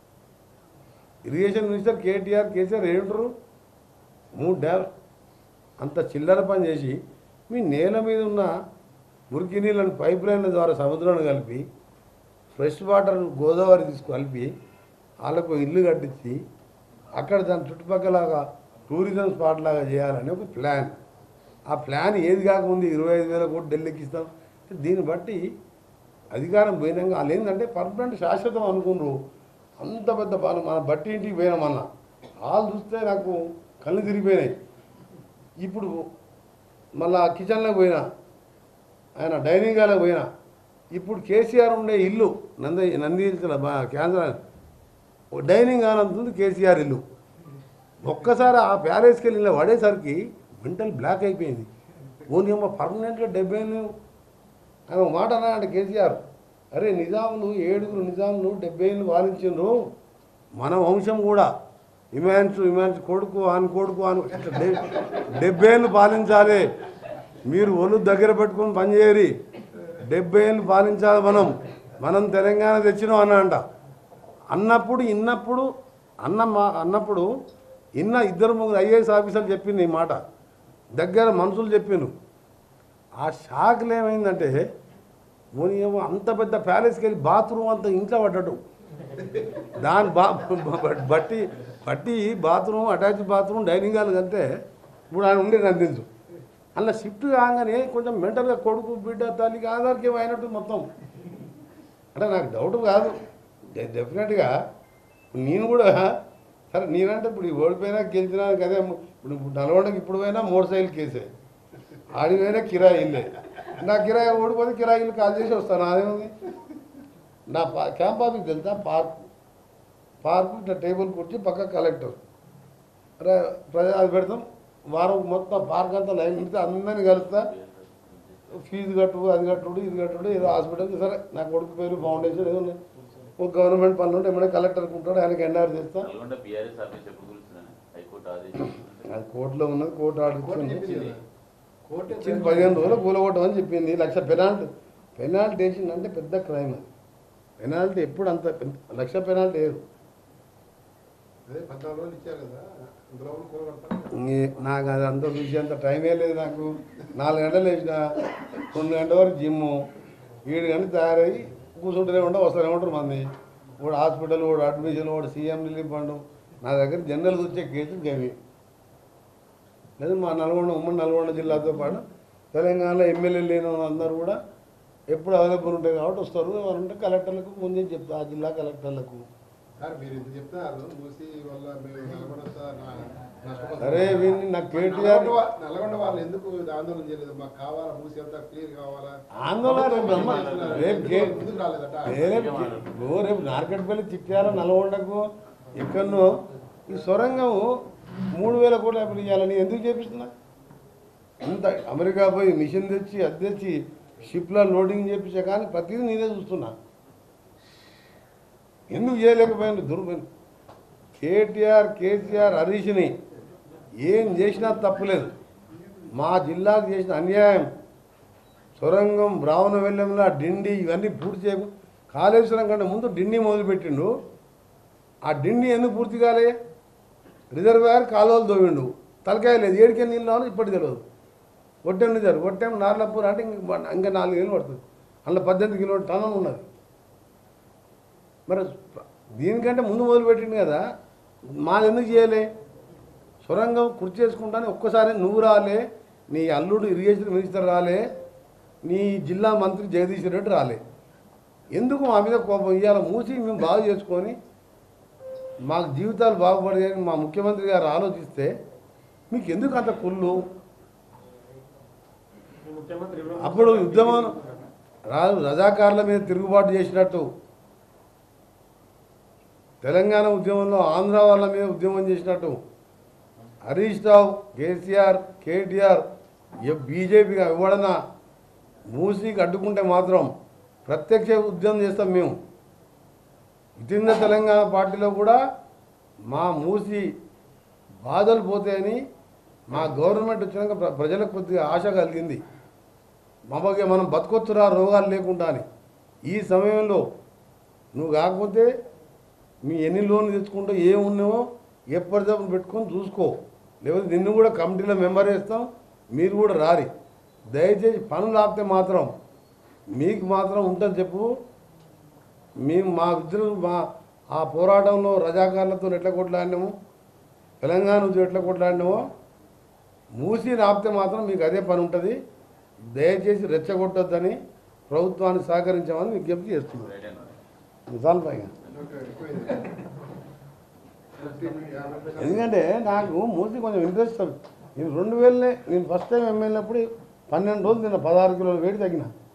ఇరిగేషన్ మినిస్టర్ కేటీఆర్ కేసీఆర్ ఏడుంటారు మూడు డ్యామ్ అంత చిల్లర పని చేసి మీ నేల మీద ఉన్న మురికి నీళ్ళని పైప్ లైన్ల ద్వారా సముద్రాన్ని కలిపి ఫ్రెష్ వాటర్ గోదావరి తీసుకు కలిపి వాళ్ళకు ఇల్లు కట్టించి అక్కడ దాని చుట్టుపక్కల టూరిజం స్పాట్ లాగా చేయాలని ఒక ప్లాన్ ఆ ప్లాన్ ఏది కాకముందు ఇరవై ఐదు వేల కోట్లు ఢిల్లీకి ఇస్తాం దీన్ని బట్టి అధికారం పోయినాక వాళ్ళు ఏంటంటే పర్మనెంట్ శాశ్వతం అనుకున్నారు అంత పెద్ద పని మన బట్టి ఇంటికి పోయినామన్న వాళ్ళు చూస్తే నాకు కళ్ళు తిరిగిపోయినాయి ఇప్పుడు మళ్ళా కిచెన్లోకి పోయినా ఆయన డైనింగ్ హాల్కి పోయినా ఇప్పుడు కేసీఆర్ ఉండే ఇల్లు నంద నంది హిల్స్లో మా క్యాన్సర్ డైనింగ్ హాల్ అంతుంది కేసీఆర్ ఇల్లు ఒక్కసారి ఆ ప్యాలెస్కి వెళ్ళి పడేసరికి మెంటల్ బ్లాక్ అయిపోయింది ఓని ఏమో పర్మనెంట్గా డెబ్బై ఏళ్ళు ఆయన ఒక మాట అన్నాడంటే కేసీఆర్ అరే నిజాములు ఏడుగురు నిజాములు డెబ్బై ఏళ్ళు పాలించిండ్రు మన వంశం కూడా ఇమాన్స్ ఇమాన్స్ కొడుకు అని కొడుకు అని ఇట్లా డె- డెబ్బై ఏళ్ళు పాలించాలి మీరు ఒళ్ళు దగ్గర పెట్టుకొని పనిచేయరి డెబ్బై ఏళ్ళు పాలించాలి మనం మనం తెలంగాణ తెచ్చినాం అన్న అంట అన్నప్పుడు ఇన్నప్పుడు అన్న మా అన్నప్పుడు ఇన్న ఇద్దరు ముగ్గురు ఐఏఎస్ ఆఫీసర్లు చెప్పింది ఈ మాట దగ్గర మనుషులు చెప్పిండ్రు ఆ షాక్లు ఏమైందంటే పోనీ ఏమో అంత పెద్ద ప్యాలెస్కి వెళ్ళి బాత్రూమ్ అంతా ఇంట్లో పడ్డట్టు దాని బా బ- బట్టి బట్టి bathroom attach bathroom dining hall కంటే ఇప్పుడు ఆయన ఉండి నాకు తెలుసు అలా షిఫ్ట్ కాగానే కొంచెం మెంటల్గా కొడుకు బిడ్డ తల్లికి ఆధార్కి అయినట్టు మొత్తం అంటే నాకు డౌట్ కాదు డె- డెఫినెట్గా నేను కూడా సరే నేనంటే ఇప్పుడు ఈ ఓడిపోయినా గెలిచినా కదే ఇప్పుడు నల్గొండకి ఇప్పుడు పోయినా మోటార్ సైకిల్ కేసే ఆడికి పోయినా కిరాయి ఇల్లే నా కిరాయి ఓడిపోతే కిరాయి ఇల్లు కాల్ చేసి వస్తాను అదేముంది నా పా క్యాంప్ ఆఫీస్ తెలుసా పార్క్ పార్క్ ఇట్లా టేబుల్ కూర్చి పక్క కలెక్టర్ అరే ప్రజా అది పెడతాం వారం మొత్తం పార్క్ అంతా లైన్ పెడితే అందరిని కలుస్తా ఫీజు కట్టు అది కట్టుడు ఇది కట్టుడు ఏదో హాస్పిటల్కి సరే నా కొడుకు పేరు ఫౌండేషన్ ఏదో ఉన్నాయి. ఒక గవర్నమెంట్ పనులు ఉంటే ఏమైనా కలెక్టర్కి ఉంటాడు ఆయనకి ఎన్ఆర్ చేస్తా నల్గొండ బీఆర్ఎస్ ఆఫీస్ ఎప్పుడు కూర్చుందని హైకోర్టు ఆదేశం అది కోర్టులో ఉన్నది కోర్టు ఆర్డర్ కోర్టు ఇచ్చింది చెప్పింది కదా. కోర్టు ఇచ్చింది పదిహేను రోజులు కూలగొట్టమని చెప్పింది లక్ష పెనాల్టీ పెనాల్టీ వేసిందంటే పెద్ద క్రైమ్ అది పెనాల్టీ ఎప్పుడు అంత పెద్ద- లక్ష పెనాల్టీ వేయదు అదే పద్నాలుగు రోజులు ఇచ్చారు కదా అందులో కూలగొడతారు ఈ- నాకు అది అంత చూసేంత టైమే లేదు నాకు నాలుగు గంటలు వేసిన రెండు గంటల వరకు జిమ్ము ఏడు గంటలు తయారయ్యి కూర్చుంటూనే ఉంటాం వస్తూనే ఉంటారు మంది వాడు హాస్పిటల్ వాడు అడ్మిషన్ వాడు సీఎం రిలీఫ్ ఫండ్ నా దగ్గర జనరల్ వచ్చే కేసులు గవి లేదు మా నల్గొండ ఉమ్మడి నల్గొండ జిల్లాతో పాటు తెలంగాణలో ఎమ్మెల్యేలు లేని అందరూ కూడా ఎప్పుడు అవైలబుల్ ఉంటాయి కాబట్టి వస్తారు ఎవరు ఉంటే కలెక్టర్లకు ముందే చెప్తా ఆ జిల్లా కలెక్టర్లకు సార్ మీరు ఇంత చెప్తున్నారు మూసి వల్ల మేము నల్గొండ నష్టపోతాం అరే వీడిని నాకు కేటీఆర్ నల్గొండ వా- నల్గొండ వాళ్ళు ఎందుకు ఇది ఆందోళన చేయలేదు మాకు కావాలా మూసి అంతా క్లియర్ కావాలా ఆందోళన రేపు అమ్మ, రేపు గే- ముందుకు రాలేదట రేపు ఓ రేపు నార్కెట్పల్లి చిట్యాల నల్గొండకు ఎక్కడనో ఈ సొరంగం మూడు వేల కోట్ల అప్పుడు ఇవ్వాలని ఎందుకు చేపిస్తున్నా అంత అమెరికా పోయి మిషన్ తెచ్చి అది తెచ్చి షిప్లో లోడింగ్ చేపించే కానీ ప్రతిదీ నేనే చూస్తున్నా ఎందుకు చేయలేకపోయింది దుర్బలి కేటీఆర్ కేసీఆర్ హరీష్ని ఏం చేసినా తప్పులేదు మా జిల్లాకు చేసిన అన్యాయం సొరంగం బ్రాహ్మణ వెల్లెంల డిండి ఇవన్నీ పూర్తి చేయ కాళేశ్వరం కంటే ముందు డిండి మొదలుపెట్టిండు ఆ డిండి ఎందుకు పూర్తి కాలే రిజర్వాయర్ కాలువలు తోవిండు తలకాయ లేదు ఏడికే నీళ్ళు రావాలి ఇప్పటికి తెలియదు ఒట్టెం నిజారు ఒట్టెం నార్లపూర్ అంటే ఇంక ఇంకా నాలుగు ఏళ్ళు పడుతుంది అందులో పద్దెనిమిది కిలో టన్నులు ఉన్నది మరి దీనికంటే ముందు మొదలుపెట్టిండు కదా మాది ఎందుకు చేయలే సొరంగం కుర్చీ చేసుకుంటానే ఒక్కసారి నువ్వు రాలే నీ అల్లుడు ఇరిగేషన్ మినిస్టర్ రాలే నీ జిల్లా మంత్రి జగదీష్ రెడ్డి రాలే ఎందుకు మా మీద కోపం ఇవాళ మూసి మేము బాగు చేసుకొని మాకు జీవితాలు బాగుపడేదని మా ముఖ్యమంత్రి గారు ఆలోచిస్తే మీకు ఎందుకు అంత కుళ్ళు ఈ ముఖ్యమంత్రి ఎవరో అప్పుడు ఉద్యమం రాజు రజాకారుల మీద తిరుగుబాటు చేసినట్టు తెలంగాణ ఉద్యమంలో ఆంధ్ర వాళ్ళ మీద ఉద్యమం చేసినట్టు హరీష్ రావు కేసీఆర్ కేటీఆర్ బీజేపీగా ఎవడన్నా మూసీకి అడ్డుకుంటే మాత్రం ప్రత్యక్ష ఉద్యమం చేస్తాం మేము ఇటీంద తెలంగాణ పార్టీలో కూడా మా మూసి బాధలు పోతాయని మా గవర్నమెంట్ వచ్చినాక ప్ర- ప్రజలకు కొద్దిగా ఆశ కలిగింది మామూలుగా మనం బతకొచ్చురా రోగాలు లేకుండా అని ఈ సమయంలో నువ్వు కాకపోతే మీ ఎన్ని లోన్లు తెచ్చుకుంటూ ఏమున్నావో ఎప్పటిదప్పుడు పెట్టుకొని చూసుకో లేకపోతే నిన్ను కూడా కమిటీలో మెంబర్ వేస్తాం మీరు కూడా రారి దయచేసి పనులు ఆపితే మాత్రం మీకు మాత్రం ఉంటుంది చెప్పు మేము మా ఇద్దరు మా ఆ పోరాటంలో రజాకారులతో ఎట్లా కొట్లాడినాము తెలంగాణ నుంచి ఎట్లా కొట్లాడినామో మూసి రాపితే మాత్రం మీకు అదే పని ఉంటుంది దయచేసి రెచ్చగొట్టొద్దని ప్రభుత్వాన్ని సహకరించామని విజ్ఞప్తి చేస్తున్నాను రైట్ అండి నిజాలు పైగా ఓకే, ఎక్కువైంది. ఫిఫ్టీ యాభై పైసలు. ఎందుకంటే నాకు మూసి కొంచెం ఇంట్రెస్ట్ నేను రెండు వేలనే నేను ఫస్ట్ టైం ఎమ్మెల్యేనప్పుడు పన్నెండు రోజులు తిన్న పదహారు కిలోల వేడి తగ్గిన